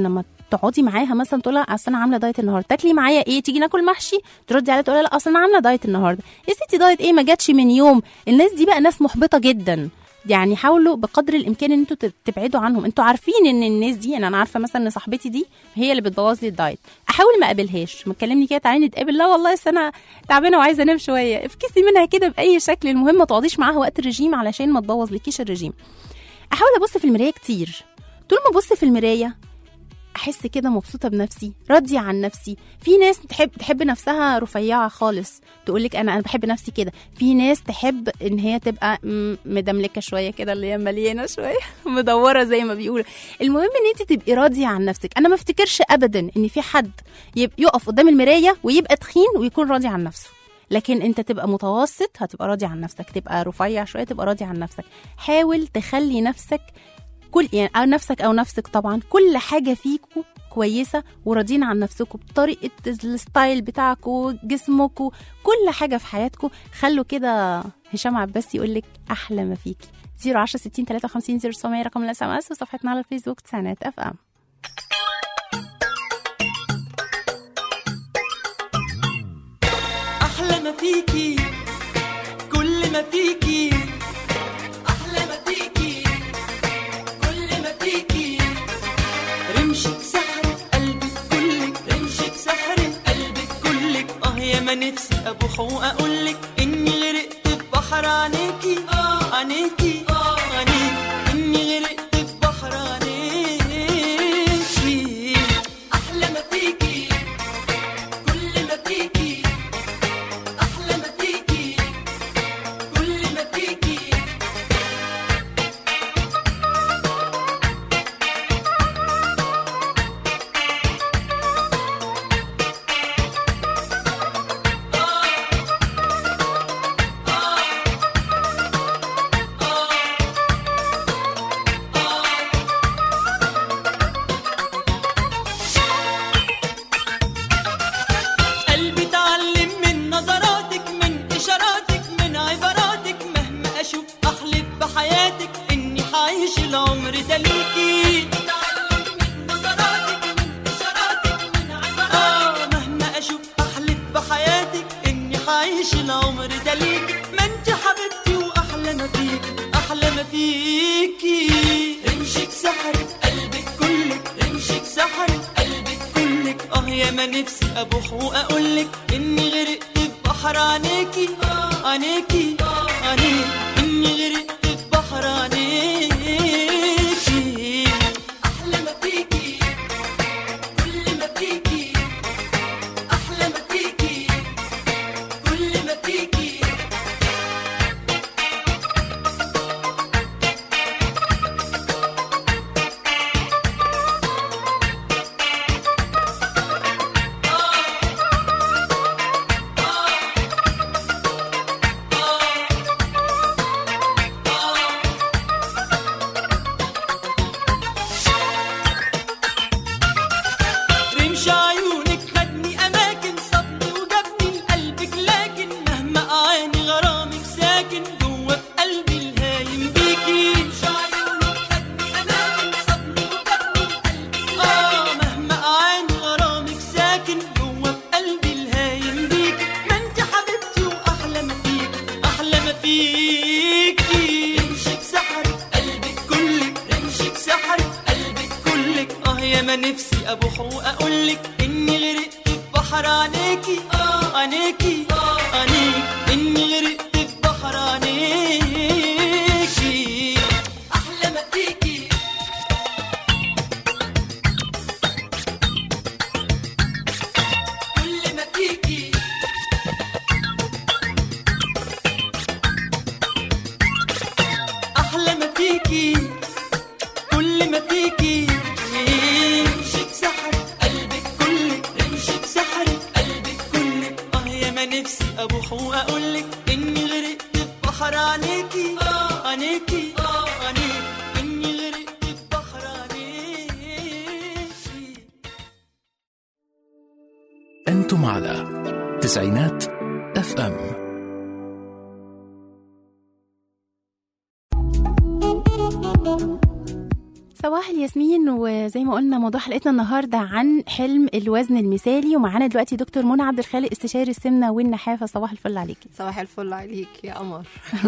تقعدي معاها مثلا تقول لها اصل انا عامله دايت النهارده تاكلي معايا ايه تيجي ناكل محشي تردي عليها تقول لها لا اصل انا عامله دايت النهارده يا ستي دايت ايه ما جاتش من يوم الناس دي بقى ناس محبطه جدا يعني حاولوا بقدر الامكان ان انتوا تب- تبعدوا عنهم انتوا عارفين ان الناس دي يعني انا عارفه مثلا ان صاحبتي دي هي اللي بتبوظ لي الدايت احاول ما اقابلهاش ما تكلمني كده تعالي نتقابل لا والله أصل انا تعبانه وعايزه انام شويه افكسي منها كده باي شكل المهم ما تقعديش معاها وقت الرجيم علشان ما تبوظ لكيش الرجيم احاول ابص في المرايه كتير طول ما ابص في المرايه احس كده مبسوطه بنفسي راضيه عن نفسي في ناس تحب تحب نفسها رفيعه خالص تقول لك انا انا بحب نفسي كده في ناس تحب ان هي تبقى م- مدملكه شويه كده اللي هي مليانه شويه مدوره زي ما بيقولوا المهم ان انت تبقي راضيه عن نفسك انا ما افتكرش ابدا ان في حد يب- يقف قدام المرايه ويبقى تخين ويكون راضي عن نفسه لكن انت تبقى متوسط هتبقى راضي عن نفسك تبقى رفيع شويه تبقى راضي عن نفسك حاول تخلي نفسك كل يعني أو نفسك او نفسك طبعا كل حاجه فيكوا كويسه وراضيين عن نفسكم بطريقه الستايل بتاعكم جسمكم كل حاجه في حياتكم خلوا كده هشام عباس يقول لك احلى ما فيكي 010 60 53 0900 رقم الاس ام اس وصفحتنا على الفيسبوك تسعينات اف ام احلى ما فيكي كل ما فيكي احلى ما فيكي كل ما فيكي رمشك سحرة قلبك كلك رمشك سحرة قلبك كلك اه يا ما نفسي ابوح واقولك اني غرقت في بحر عينيكي اه عينيكي اه عينيكي اني غرقت في بحر عينيكي احلى ما فيكي كل ما فيكي أحلى ما فيكي كل ما فيكي قلبي اتعلم من نظراتك من اشاراتك من عباراتك مهما اشوف احلف بحياتك اني حعيش العمر ده ليكي آه مهما اشوف احلف بحياتك اني حعيش العمر ده ليكي ما انت حبيبتي واحلى ما فيكي احلى ما فيكي رمشك سحرة قلبك كلك رمشك سحرة قلبك كلك اه يا ما نفسي ابوح واقولك اني غرقت في بحر عينيكي عينيكي عينيكي اني غرقت في بحر عينيكي احلى ما فيكي كل ما فيكي احلى ما فيكي كل ما فيكي رمش عيونك خدني اماكن صابني وجابني لقلبك لكن مهما اعاني غرامك ساكن جوه في قلبي الهايم بيكي رمش عيونك خدني اماكن صابني وجابني لقلبك اه مهما اعاني غرامك ساكن جوه في قلبي الهايم بيكي ما انت حبيبتي واحلى ما فيكي احلى ما فيكي رمشك سحرة قلبك كلك رمشك سحرة قلبك كلك اه يا ما نفسي ابوح واقولك اني غرقت في بحر عينيكي اه عينيكي اه عينيكي اني غرقت في بحر عينيكي احلى ما فيكي كل ما فيكي احلى ما فيكي كل ما فيكي رمشك سحر قلبك كلك رمشك سحر قلبك كلك اه يا ما نفسي ابوح واقولك اني غرقت في بحر عينيكي اه عينيكي اه عينيكي اني غرقت في بحر عينيكي أنتم على تسعينات اف ام صباح الياسمين وزي ما قلنا موضوع حلقتنا النهارده عن حلم الوزن المثالي ومعانا دلوقتي دكتور منى عبد الخالق استشاري السمنه والنحافه صباح الفل عليكي صباح الفل عليك يا قمر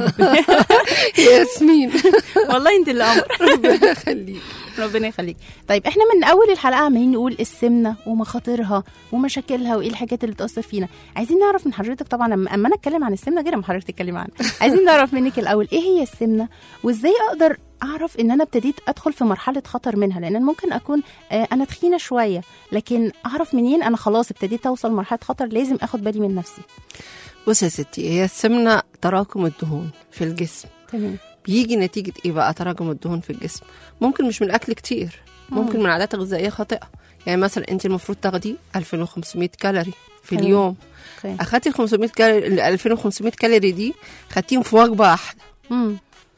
ياسمين والله انت اللي قمر ربنا يخليك ربنا يخليك طيب احنا من اول الحلقه عمالين نقول السمنه ومخاطرها ومشاكلها وايه الحاجات اللي بتاثر فينا عايزين نعرف من حضرتك طبعا لما اما انا اتكلم عن السمنه غير ما حضرتك تتكلمي عنها عايزين نعرف منك الاول ايه هي السمنه وازاي اقدر اعرف ان انا ابتديت ادخل في مرحله خطر منها لان ممكن اكون آه، انا تخينه شويه لكن اعرف منين انا خلاص ابتديت اوصل مرحله خطر لازم اخد بالي من نفسي بص يا ستي هي السمنه تراكم الدهون في الجسم تمام بيجي نتيجه ايه بقى تراكم الدهون في الجسم ممكن مش من الاكل كتير ممكن مم. من عادات غذائيه خاطئه يعني مثلا انت المفروض تاخدي 2500 كالوري في تمام. اليوم اوكي اخدتي ال 500 كالوري ال 2500 كالوري دي خدتيهم في وجبه واحده امم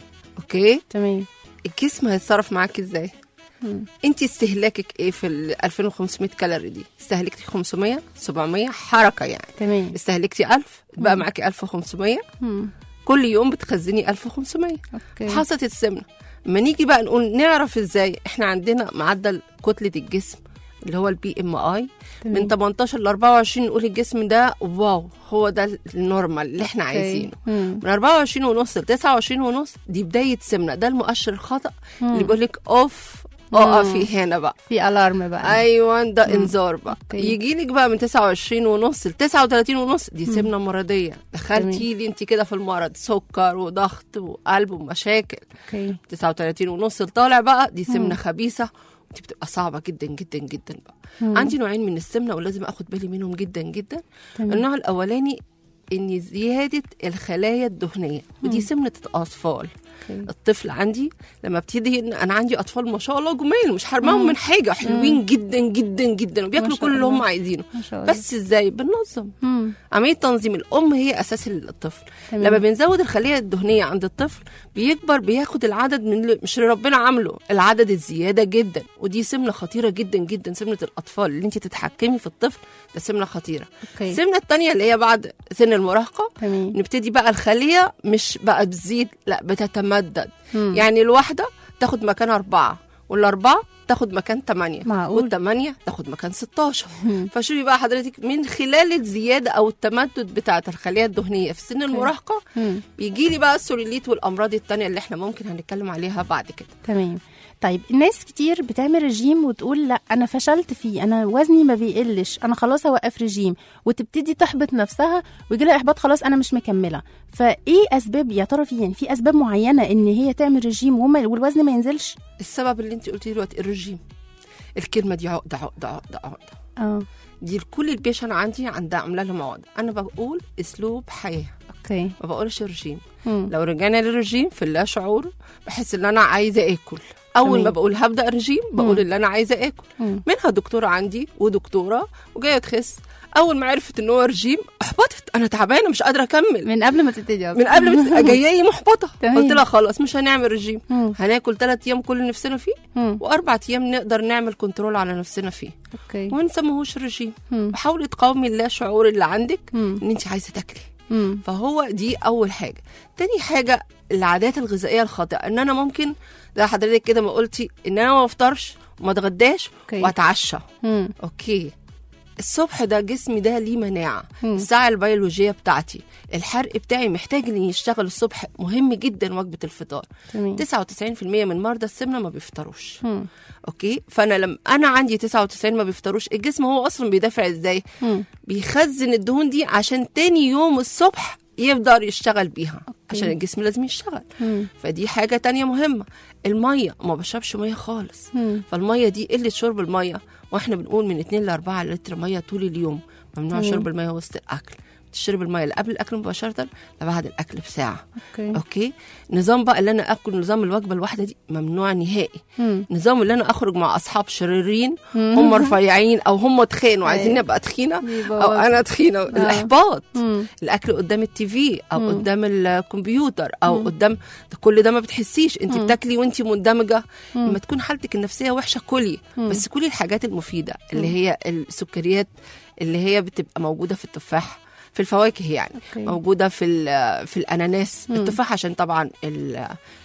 اوكي تمام الجسم هيتصرف معاك ازاي مم. انت استهلاكك ايه في ال 2500 كالوري دي استهلكتي 500 700 حركه يعني تمام استهلكتي 1000 بقى مم. معاكي 1500 مم. كل يوم بتخزني 1500 اوكي حصلت السمنه ما نيجي بقى نقول نعرف ازاي احنا عندنا معدل كتله الجسم اللي هو البي ام اي من 18 ل 24 نقول الجسم ده واو هو ده النورمال اللي احنا أوكي. عايزينه مم. من 24 ونص ل 29 ونص دي بدايه سمنه ده المؤشر الخطا مم. اللي بيقول لك اوف مم. اقفي هنا بقى في الارم بقى ايوه ده مم. انذار بقى أوكي. يجي لك بقى من 29 ونص ل 39 ونص دي مم. سمنه مرضيه دخلتي لي انت كده في المرض سكر وضغط وقلب ومشاكل اوكي 39 ونص طالع بقى دي مم. سمنه خبيثه ودي بتبقى صعبه جدا جدا جدا بقى مم. عندي نوعين من السمنه ولازم اخد بالي منهم جدا جدا تمام. النوع الاولاني ان زياده الخلايا الدهنيه ودي مم. سمنه الاطفال اوكي الطفل عندي لما ابتدي إن انا عندي اطفال ما شاء الله جمال مش حرماهم مم. من حاجه حلوين مم. جدا جدا جدا وبياكلوا شاء كل اللي الله. هم عايزينه ما شاء الله بس ازاي بننظم مم. عمليه تنظيم الام هي اساس الطفل تمام. لما بنزود الخليه الدهنيه عند الطفل بيكبر بياخد العدد من اللي مش اللي ربنا عامله العدد الزياده جدا ودي سمنه خطيره جدا جدا سمنه الاطفال اللي انت تتحكمي في الطفل ده سمنه خطيره اوكي السمنه الثانيه اللي هي بعد سن المراهقه تمام نبتدي بقى الخليه مش بقى بتزيد لا بتتمدد مم. يعني الواحده تاخد مكان أربعة والأربعة تاخد مكان تمانية معقول. والتمانية تاخد مكان 16 مم. فشوفي بقى حضرتك من خلال الزيادة أو التمدد بتاعة الخلية الدهنية في سن المراهقة مم. بيجي لي بقى السوليليت والأمراض التانية اللي احنا ممكن هنتكلم عليها بعد كده تمام طيب ناس كتير بتعمل رجيم وتقول لا انا فشلت فيه انا وزني ما بيقلش انا خلاص اوقف رجيم وتبتدي تحبط نفسها ويجي لها احباط خلاص انا مش مكمله فايه اسباب يا ترى في يعني في اسباب معينه ان هي تعمل رجيم وما والوزن ما ينزلش السبب اللي انت قلتيه دلوقتي الرجيم الكلمة دي عقدة عقدة عقدة عقدة اه دي كل البيشن عندي عندها عاملة لهم عقدة أنا بقول أسلوب حياة اوكي ما بقولش رجيم مم. لو رجعنا للرجيم في اللا شعور بحس ان انا عايزه اكل اول تمام. ما بقول هبدا رجيم بقول مم. ان انا عايزه اكل مم. منها دكتوره عندي ودكتوره وجايه تخس اول ما عرفت ان هو رجيم احبطت انا تعبانه مش قادره اكمل من قبل ما تبتدي اصلا من قبل ما تبقى جايه لي محبطه تمام. قلت لها خلاص مش هنعمل رجيم مم. هناكل ثلاث ايام كل نفسنا فيه مم. واربع ايام نقدر نعمل كنترول على نفسنا فيه اوكي وما نسموهوش رجيم مم. وحاولي تقاومي اللا شعور اللي عندك مم. ان انت عايزه تاكلي مم. فهو دي اول حاجه تاني حاجه العادات الغذائيه الخاطئه ان انا ممكن زي حضرتك كده ما قلتي ان انا ما افطرش وما اتغداش أوكي. واتعشى مم. اوكي الصبح ده جسمي ده ليه مناعه مم. الساعه البيولوجيه بتاعتي الحرق بتاعي محتاج ان يشتغل الصبح مهم جدا وجبه الفطار تمام 99% من مرضى السمنه ما بيفطروش مم. اوكي فانا لما انا عندي 99 ما بيفطروش الجسم هو اصلا بيدافع ازاي مم. بيخزن الدهون دي عشان تاني يوم الصبح يقدر يشتغل بيها عشان الجسم لازم يشتغل مم. فدي حاجة تانية مهمة المية ما بشربش مية خالص مم. فالمية دي قلة شرب المية واحنا بنقول من 2 ل 4 لتر مية طول اليوم ممنوع تمام. شرب المية وسط الأكل تشرب المية لا قبل الأكل مباشرة لا بعد الأكل بساعة اوكي أوكي نظام بقى اللي أنا أكل نظام الوجبة الواحدة دي ممنوع نهائي مم. نظام اللي أنا أخرج مع أصحاب شريرين مم. هم رفيعين أو هم تخين وعايزين أيوة. نبقى تخينة بيبوظ. أو أنا تخينة الإحباط مم. الاكل قدام التي في او مم. قدام الكمبيوتر او مم. قدام ده كل ده ما بتحسيش انت مم. بتاكلي وانت مندمجه مم. لما تكون حالتك النفسيه وحشه كلي مم. بس كلي الحاجات المفيده اللي مم. هي السكريات اللي هي بتبقى موجوده في التفاح في الفواكه يعني أوكي. موجوده في ال- في الاناناس مم. التفاح عشان طبعا ال-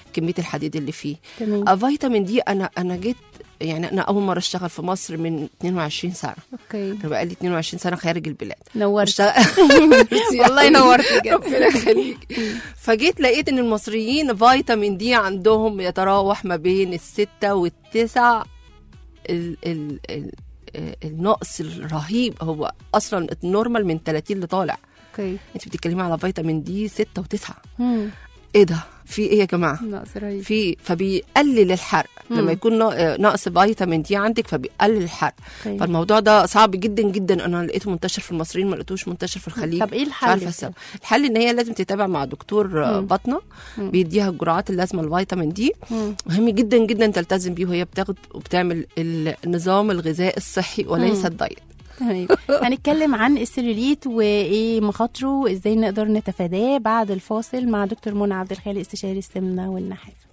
كميه الحديد اللي فيه تمام آه، فيتامين دي انا انا جيت يعني انا اول مره اشتغل في مصر من 22 سنه اوكي انا بقالي 22 سنه خارج البلاد نورت بشتغل- والله نورت بجد. ربنا يخليك فجيت لقيت ان المصريين فيتامين دي عندهم يتراوح ما بين الستة والتسع ال ال ال النقص الرهيب هو اصلا النورمال من 30 لطالع اوكي انت بتتكلمي على فيتامين دي 6 و9 مم. ايه ده في ايه يا جماعه نقص رهيب في فبيقلل الحرق مم. لما يكون نا- نقص فيتامين دي عندك فبيقلل الحرق أوكي. فالموضوع ده صعب جدا جدا انا لقيته منتشر في المصريين ما لقيتوش منتشر في الخليج طب ايه مش الحل عارفه في السبب الحل ان هي لازم تتابع مع دكتور آه، مم. بطنه مم. بيديها الجرعات اللازمه الفيتامين دي مم. مهم جدا جدا تلتزم بيه وهي بتاخد وبتعمل النظام الغذائي الصحي وليس مم. الدايت تمام. هنتكلم عن السيلوليت وايه مخاطره وازاي نقدر نتفاداه بعد الفاصل مع دكتور منى عبد الخالق استشاري السمنه والنحافه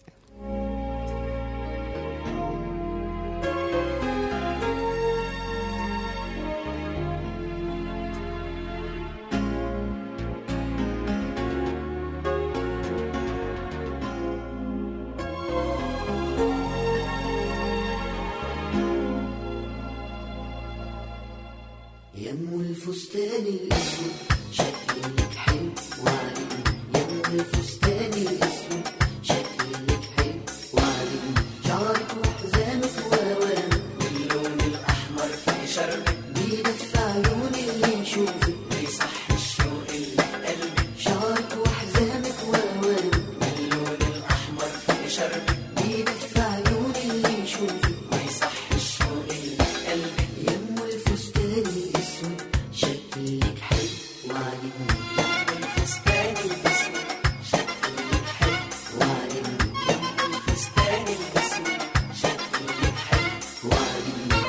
يم الفستان الاسود شكلك حلو وعاجبني يم الفستان الاسود شكلك حلو وعاجبني شعرك وحزامك وهوامك واللون الاحمر في شربك بيدفع عيون اللي يشوفك ويصح الشوق اللي في قلبك شعرك وحزامك وهوامك واللون الاحمر في شربك بيدفع عيون اللي يشوفك ويصح الشوق اللي في قلبك يم الفستان الاسود شكلك حلو وعاجبني يم الفستان الاسود شكلك حلو وعاجبني يم الفستان الاسود شكلك حلو وعاجبني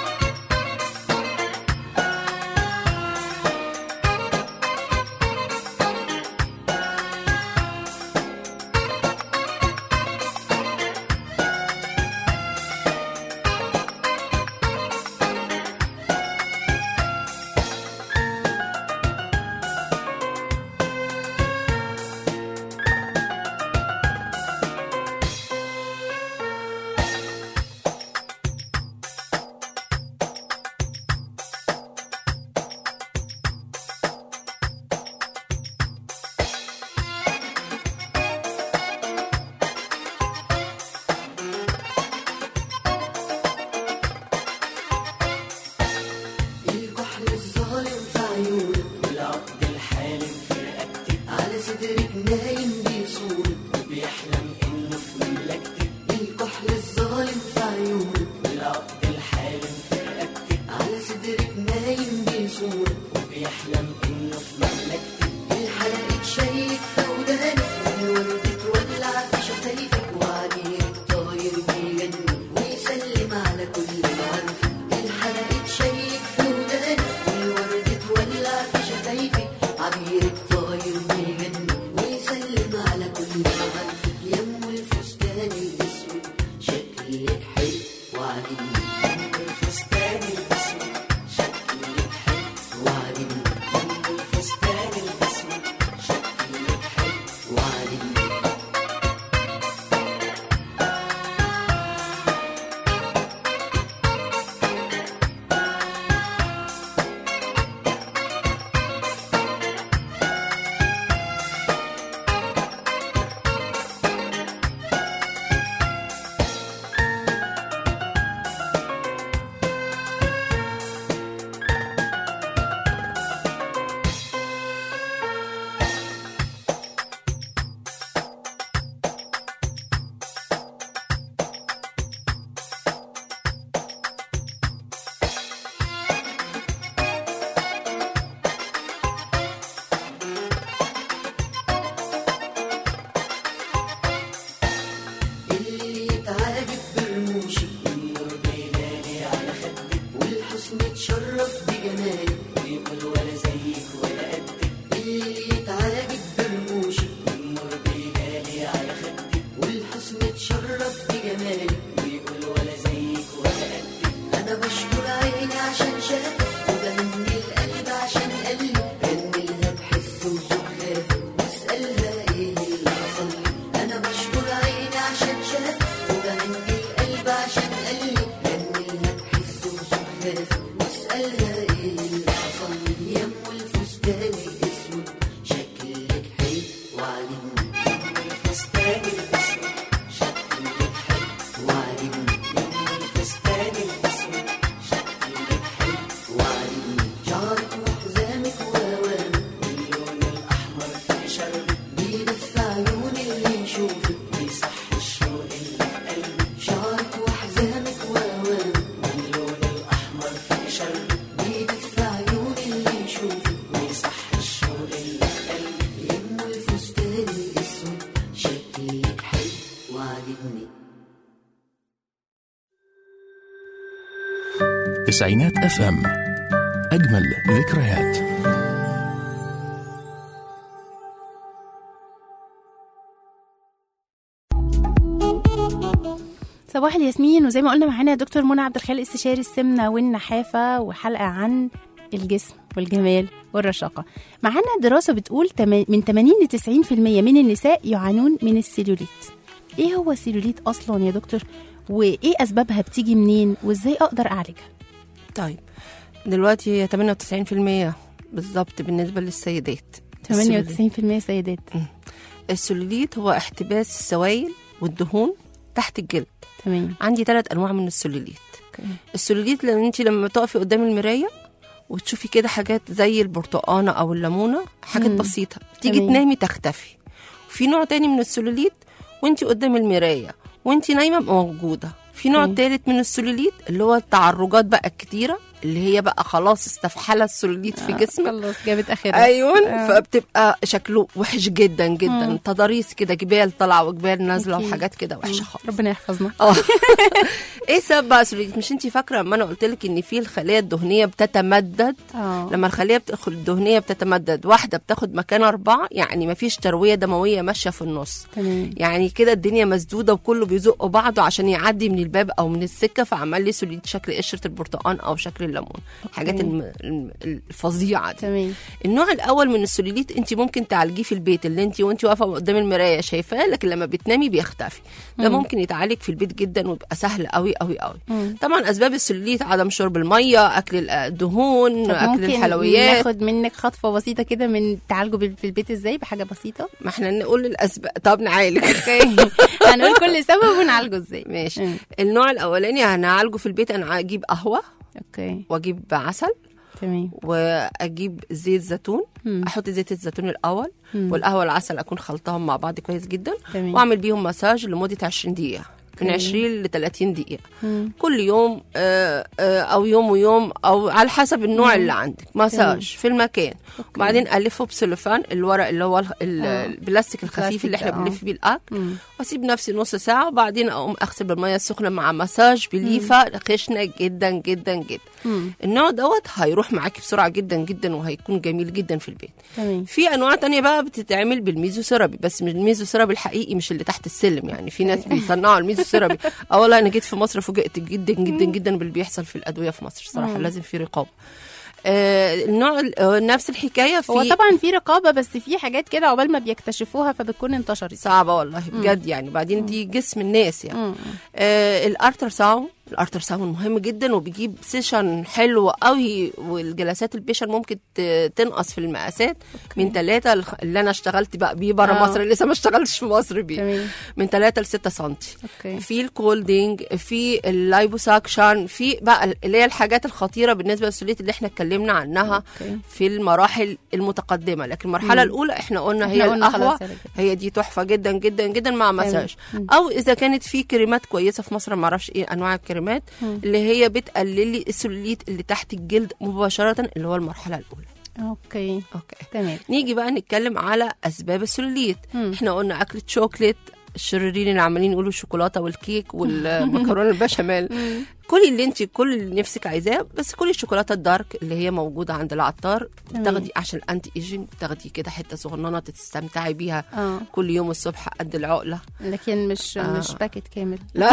الكحل الظالم في عيونك والعقد الحالم في رقبتك على صدرك نايم بيصورك وبيحلم انه في مملكتك الكحل الظالم في عيونك والعقد الحالم في رقبتك على صدرك نايم بيصورك وبيحلم انه في مملكتك الحلقة تشيك في ودانك والورد تولع في شفايفك وعبيرك طاير بيغني ويسلم على كل معارفك الحلقة تشيك في ودانك والورد تولع في شفايفك عبيرك طاير بيغني ويسلم على كل معارفك يم الفستان الاسود شكلك حلو وعاجبني يم الفستان الاسود شكلك حلو وعاجبني يم الفستان الاسود شكلك حلو وعاجبني اللي يتعاجب برموشك والنور بيلالي على خدك والحسن تشرف بجمالك ويقول ولا زيك ولا قدك اللي يتعاجب برموشك والنور بيلالي على خدك والحسن تشرف بجمالك ويقول ولا زيك ولا قدك انا بشكر عيني عشان شافك وبهني القلب عشان قلبي غني لها بحس وذوق خافك واسالها ايه اللي حصل لي انا بشكر عيني تسعينات اف ام اجمل ذكريات صباح الياسمين وزي ما قلنا معانا دكتور منى عبد الخالق استشاري السمنه والنحافه وحلقه عن الجسم والجمال والرشاقه. معانا دراسه بتقول تما- من 80 ل 90% من النساء يعانون من السيلوليت. ايه هو السيلوليت اصلا يا دكتور؟ وايه اسبابها بتيجي منين وازاي اقدر اعالجها؟ طيب دلوقتي هي 98% بالظبط بالنسبه للسيدات 98% سيدات السلوليت هو احتباس السوائل والدهون تحت الجلد تمام عندي ثلاث انواع من السلوليت اوكي السلوليت لما انت لما تقفي قدام المرايه وتشوفي كده حاجات زي البرتقانه او الليمونه حاجات مم. بسيطه تيجي تمام. تنامي تختفي في نوع تاني من السلوليت وانت قدام المرايه وانت نايمه موجوده في نوع اوكي. تالت من السلوليت اللي هو التعرجات بقى الكتيره اللي هي بقى خلاص استفحله السلوليت في آه، جسمك خلاص جابت اخرها ايوه آه. فبتبقى شكله وحش جدا جدا مم. تضاريس كده جبال طالعه وجبال نازله أكيد. وحاجات كده وحشه خالص ربنا يحفظنا اه ايه سبب بقى السلوليت مش انت فاكره لما انا قلت لك ان في الخلايا الدهنيه بتتمدد اه لما الخليه بتدخل الدهنيه بتتمدد واحده بتاخد مكان اربعه يعني ما فيش ترويه دمويه ماشيه في النص تمام يعني كده الدنيا مسدوده وكله بيزق بعضه عشان يعدي من الباب او من السكه فعمل لي سوليد شكل قشره البرتقال او شكل الليمون الحاجات الم- الم- الفظيعه دي تمام النوع الاول من السلوليت انت ممكن تعالجيه في البيت اللي انت وانت واقفه قدام المرايه شايفاه لكن لما بتنامي بيختفي ده مم. ممكن يتعالج في البيت جدا ويبقى سهل قوي قوي قوي مم. طبعا اسباب السلوليت عدم شرب الميه اكل الدهون طب اكل ممكن الحلويات ناخد منك خطفه بسيطه كده من تعالجه بال- في البيت ازاي بحاجه بسيطه ما احنا نقول الاسباب طب نعالج اوكي هنقول كل سبب ونعالجه ازاي ماشي مم. النوع الاولاني هنعالجه في البيت انا اجيب قهوه اوكي واجيب عسل تمام واجيب زيت زيتون مم. احط زيت الزيتون الاول مم. والقهوه والعسل اكون خلطهم مع بعض كويس جدا تمام. واعمل بيهم مساج لمده 20 دقيقه من أوكي. 20 ل 30 دقيقه مم. كل يوم آه، آه، او يوم ويوم او على حسب النوع اللي عندك مساج في المكان وبعدين الفه بسلوفان الورق اللي هو ال- ال- آه. البلاستيك الخفيف اللي احنا البلاستيك، بنلف بيه الاكل مم. واسيب نفسي نص ساعه وبعدين اقوم اغسل بالميه السخنه مع مساج بليفه خشنه جدا جدا جدا مم. النوع دوت هيروح معاكي بسرعه جدا جدا وهيكون جميل جدا في البيت تمام في انواع تانية بقى بتتعمل بالميزو سيرابي بس مش الميزو سيرابي الحقيقي مش اللي تحت السلم يعني في ناس بيصنعوا الميزو سيرابي اه والله انا جيت في مصر فوجئت جدا جدا جدا باللي بيحصل في الادويه في مصر صراحه مم. لازم في رقابه آه النوع ال- آه، نفس الحكايه في هو طبعا في رقابه بس في حاجات كده عقبال ما بيكتشفوها فبتكون انتشرت صعبه والله بجد يعني بعدين دي جسم الناس يعني مم. آه الارتر ساوند الارتر ساوند مهم جدا وبيجيب سيشن حلو قوي والجلسات البيشن ممكن ت- تنقص في المقاسات من ثلاثة اللي انا اشتغلت بقى بيه بره آه. مصر لسه ما اشتغلتش في مصر بيه تمام من 3 ل 6 سم اوكي في الكولدينج في اللايبوساكشن في بقى اللي هي الحاجات الخطيره بالنسبه للسوليت اللي احنا اتكلمنا عنها اوكي في المراحل المتقدمه لكن المرحله مم. الاولى احنا قلنا إحنا هي قلنا القهوه خلاص يا رجل. هي دي تحفه جدا جدا جدا مع مساج مم. او اذا كانت في كريمات كويسه في مصر ما اعرفش ايه انواع الكريمات مم. اللي هي بتقلل لي السلوليت اللي تحت الجلد مباشره اللي هو المرحله الاولى اوكي اوكي تمام نيجي بقى نتكلم على اسباب السلوليت مم. احنا قلنا اكل شوكليت الشريرين اللي عمالين يقولوا الشوكولاته والكيك والمكرونه البشاميل كل اللي انت كل اللي نفسك عايزاه بس كل الشوكولاته الدارك اللي هي موجوده عند العطار تمام. بتاخدي عشان الانتي ايجنج بتاخدي كده حته صغننه تستمتعي بيها اه كل يوم الصبح قد العقله لكن مش آه. مش باكت كامل لا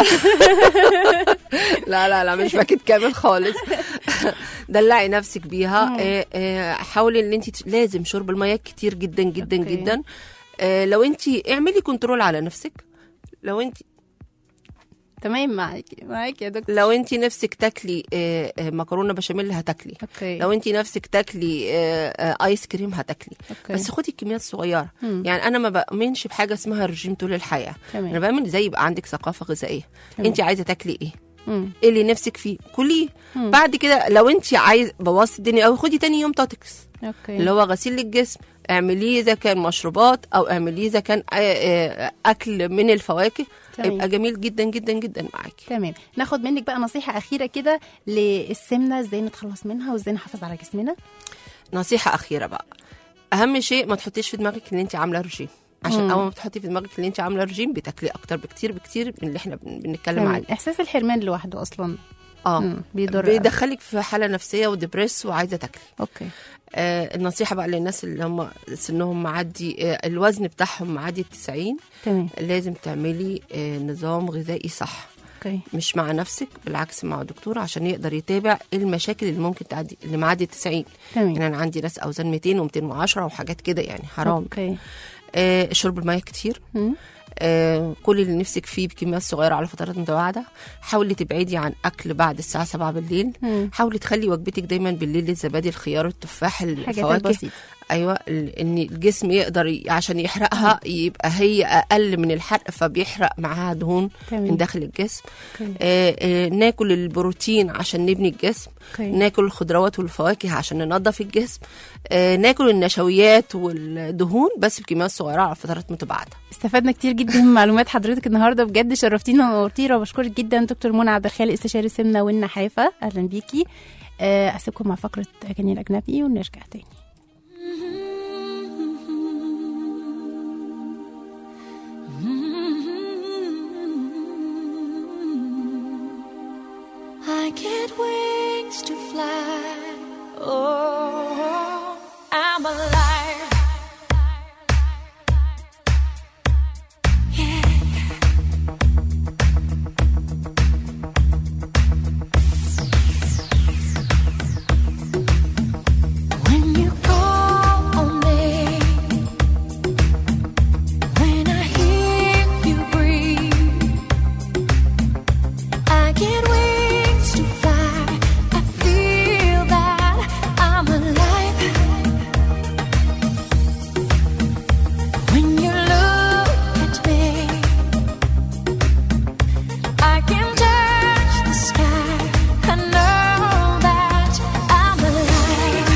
لا لا لا مش باكت كامل خالص دلعي نفسك بيها مم. آه، آه، حاولي ان انت لازم شرب المياه كتير جدا جدا أوكي. جدا آه، لو انت اعملي كنترول على نفسك لو انت تمام معاكي معاكي يا دكتور لو انت نفسك تاكلي آه، آه، مكرونه بشاميل هتاكلي اوكي لو انت نفسك تاكلي آه، آه، ايس كريم هتاكلي اوكي بس خدي كميات صغيره مم. يعني انا ما بامنش بحاجه اسمها رجيم طول الحياه انا تمام بامن زي يبقى عندك ثقافه غذائيه تمام. انت عايزه تاكلي ايه مم. ايه اللي نفسك فيه كليه مم. بعد كده لو انت عايز بوظي الدنيا او خدي تاني يوم توتكس اوكي اللي هو غسيل للجسم اعمليه اذا كان مشروبات او اعمليه اذا كان آه، آه، اكل من الفواكه تمام. يبقى جميل جدا جدا جدا معاكي تمام ناخد منك بقى نصيحه اخيره كده للسمنه ازاي نتخلص منها وازاي نحافظ على جسمنا نصيحه اخيره بقى اهم شيء ما تحطيش في دماغك ان انت عامله رجيم عشان مم. اول ما بتحطي في دماغك ان انت عامله رجيم بتاكلي اكتر بكتير بكتير من اللي احنا بن- بنتكلم تمام. عليه احساس الحرمان لوحده اصلا اه مم، بيضر بيدخلك في حاله نفسيه ودبريس وعايزه تاكلي اوكي آه النصيحه بقى للناس اللي هم سنهم معدي آه الوزن بتاعهم معدي ال 90 تمام لازم تعملي آه نظام غذائي صح اوكي مش مع نفسك بالعكس مع دكتور عشان يقدر يتابع ايه المشاكل اللي ممكن تعدي اللي معدي ال 90 تمام يعني انا عندي ناس اوزان 200 و210 وحاجات كده يعني حرام اوكي آه شرب الميه كتير مم. آه كل اللي نفسك فيه بكميات صغيره على فترات متباعده حاولي تبعدي عن اكل بعد الساعه 7 بالليل مم. حاولي تخلي وجبتك دايما بالليل الزبادي الخيار التفاح الحاجات الفواكه البسيطه ايوه ال- ان الجسم يقدر ي- عشان يحرقها يبقى هي اقل من الحرق فبيحرق معاها دهون من تمام داخل الجسم اوكي آه آه ناكل البروتين عشان نبني الجسم اوكي ناكل الخضروات والفواكه عشان ننظف الجسم آه ناكل النشويات والدهون بس بكميات صغيره على فترات متباعده استفدنا كتير جدا من معلومات حضرتك النهارده بجد شرفتينا ونورتينا وبشكرك جدا دكتور منى عبد الخالق استشاري السمنه والنحافه اهلا بيكي آه، اسيبكم مع فقره اغاني الاجنبي ونرجع تاني I get wings to fly. Oh, I'm alive. When you call on me, when I hear you breathe, I get wings to fly. I feel that I'm alive. When you look at me, I can touch the sky. I know that I'm alive.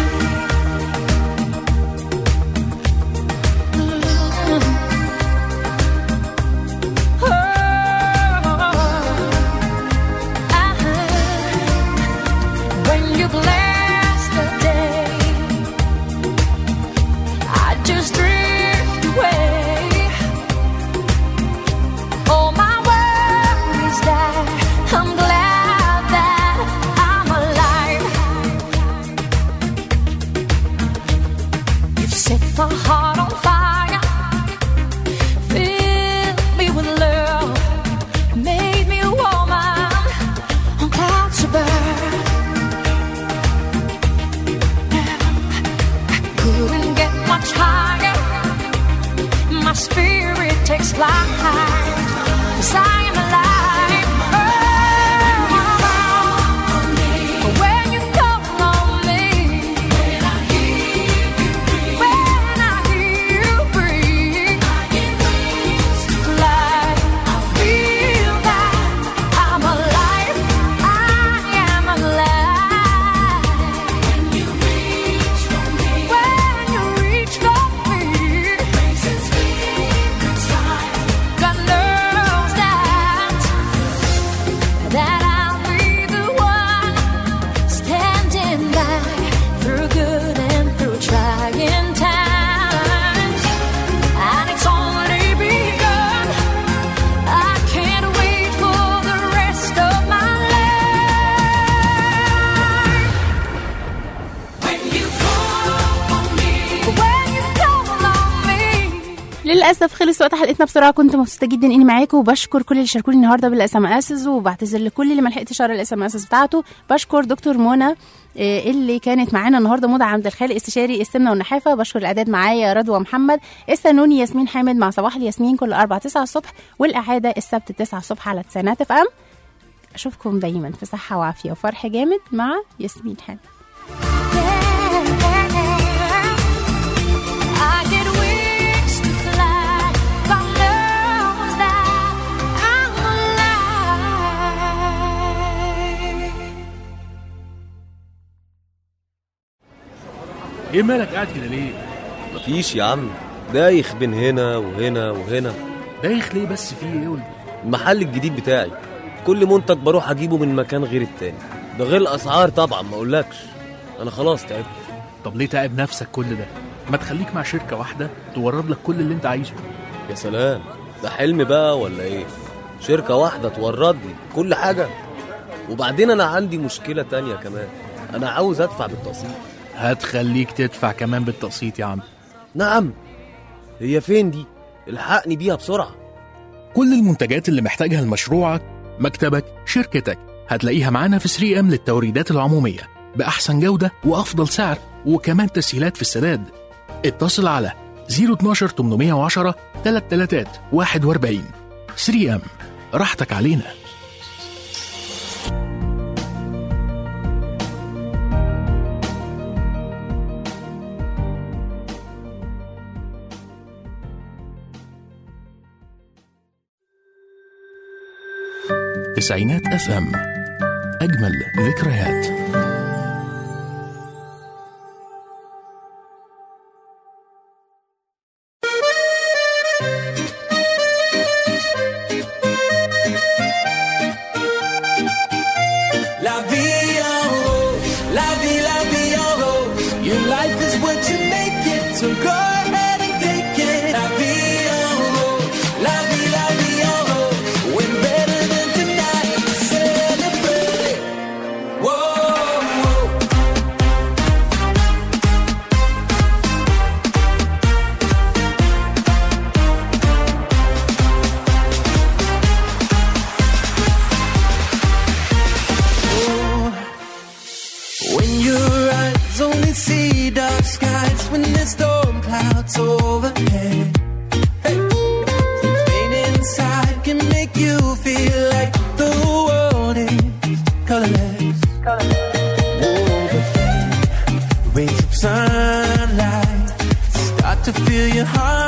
When you bless the day, I just drift away. All my worries die. I'm glad that I'm alive. You've set my heart on fire. Fill me with love. Made me a woman on clouds above. Couldn't get much higher. My spirit takes flight. 'Cause I am alive. Oh, when you call on me, when I hear you breathe, fly. I feel that I'm alive. I am alive. When you reach for me, when you reach for me, God knows that that I'll be the one standing by through good and through trying times, and it's only begun. I can't wait for the rest of my life. When you call on me, when you call on me. للاسف خلص وقت حلقتنا بسرعه كنت مبسوطه جدا اني معاكم وبشكر كل اللي شاركوني النهارده بالاس ام اسز وبعتذر لكل اللي ما لحقتش اقرا الاس ام اسز بتاعته بشكر دكتور منى آه، اللي كانت معانا النهارده موضه عبد الخالق استشاري السمنه والنحافه بشكر الاعداد معايا رضوى محمد استنوني ياسمين حامد مع صباح الياسمين كل 4 9 الصبح والاعاده السبت 9 الصبح على تسعينات اف ام اشوفكم دايما في صحه وعافيه وفرح جامد مع ياسمين حامد I get wings to fly. God knows that I'm alive. ايه مالك قاعد كده ليه؟ مفيش يا عم دايخ بين هنا وهنا وهنا دايخ ليه بس في ايه قول لي؟ المحل الجديد بتاعي كل منتج بروح اجيبه من مكان غير التاني ده غير الاسعار طبعا ما اقولكش انا خلاص تعبت طب ليه تعب نفسك كل ده؟ ما تخليك مع شركة واحدة تورد لك كل اللي انت عايزه يا سلام ده حلم بقى ولا ايه شركة واحدة تورد لي كل حاجة وبعدين انا عندي مشكله تانية كمان انا عاوز ادفع بالتقسيط هتخليك تدفع كمان بالتقسيط يا عم نعم هي فين دي الحقني بيها بسرعه كل المنتجات اللي محتاجها لمشروعك مكتبك شركتك هتلاقيها معانا في 3 ام للتوريدات العمومية بأحسن جودة وأفضل سعر وكمان تسهيلات في السداد اتصل على 012 810 33 41 3 ام راحتك علينا تسعينات اف ام اجمل ذكريات La vie en rose, la vie, la vie en rose. Your life is what you make it, so go ahead and take it. La vie en rose, la vie, la vie en rose. When better than tonight, celebrate. Whoa, whoa. When your eyes only see dark skies when there's storm clouds overhead. Hey. The pain inside can make you feel like the world is colorless. Whoa, but then rays of sunlight start to fill your heart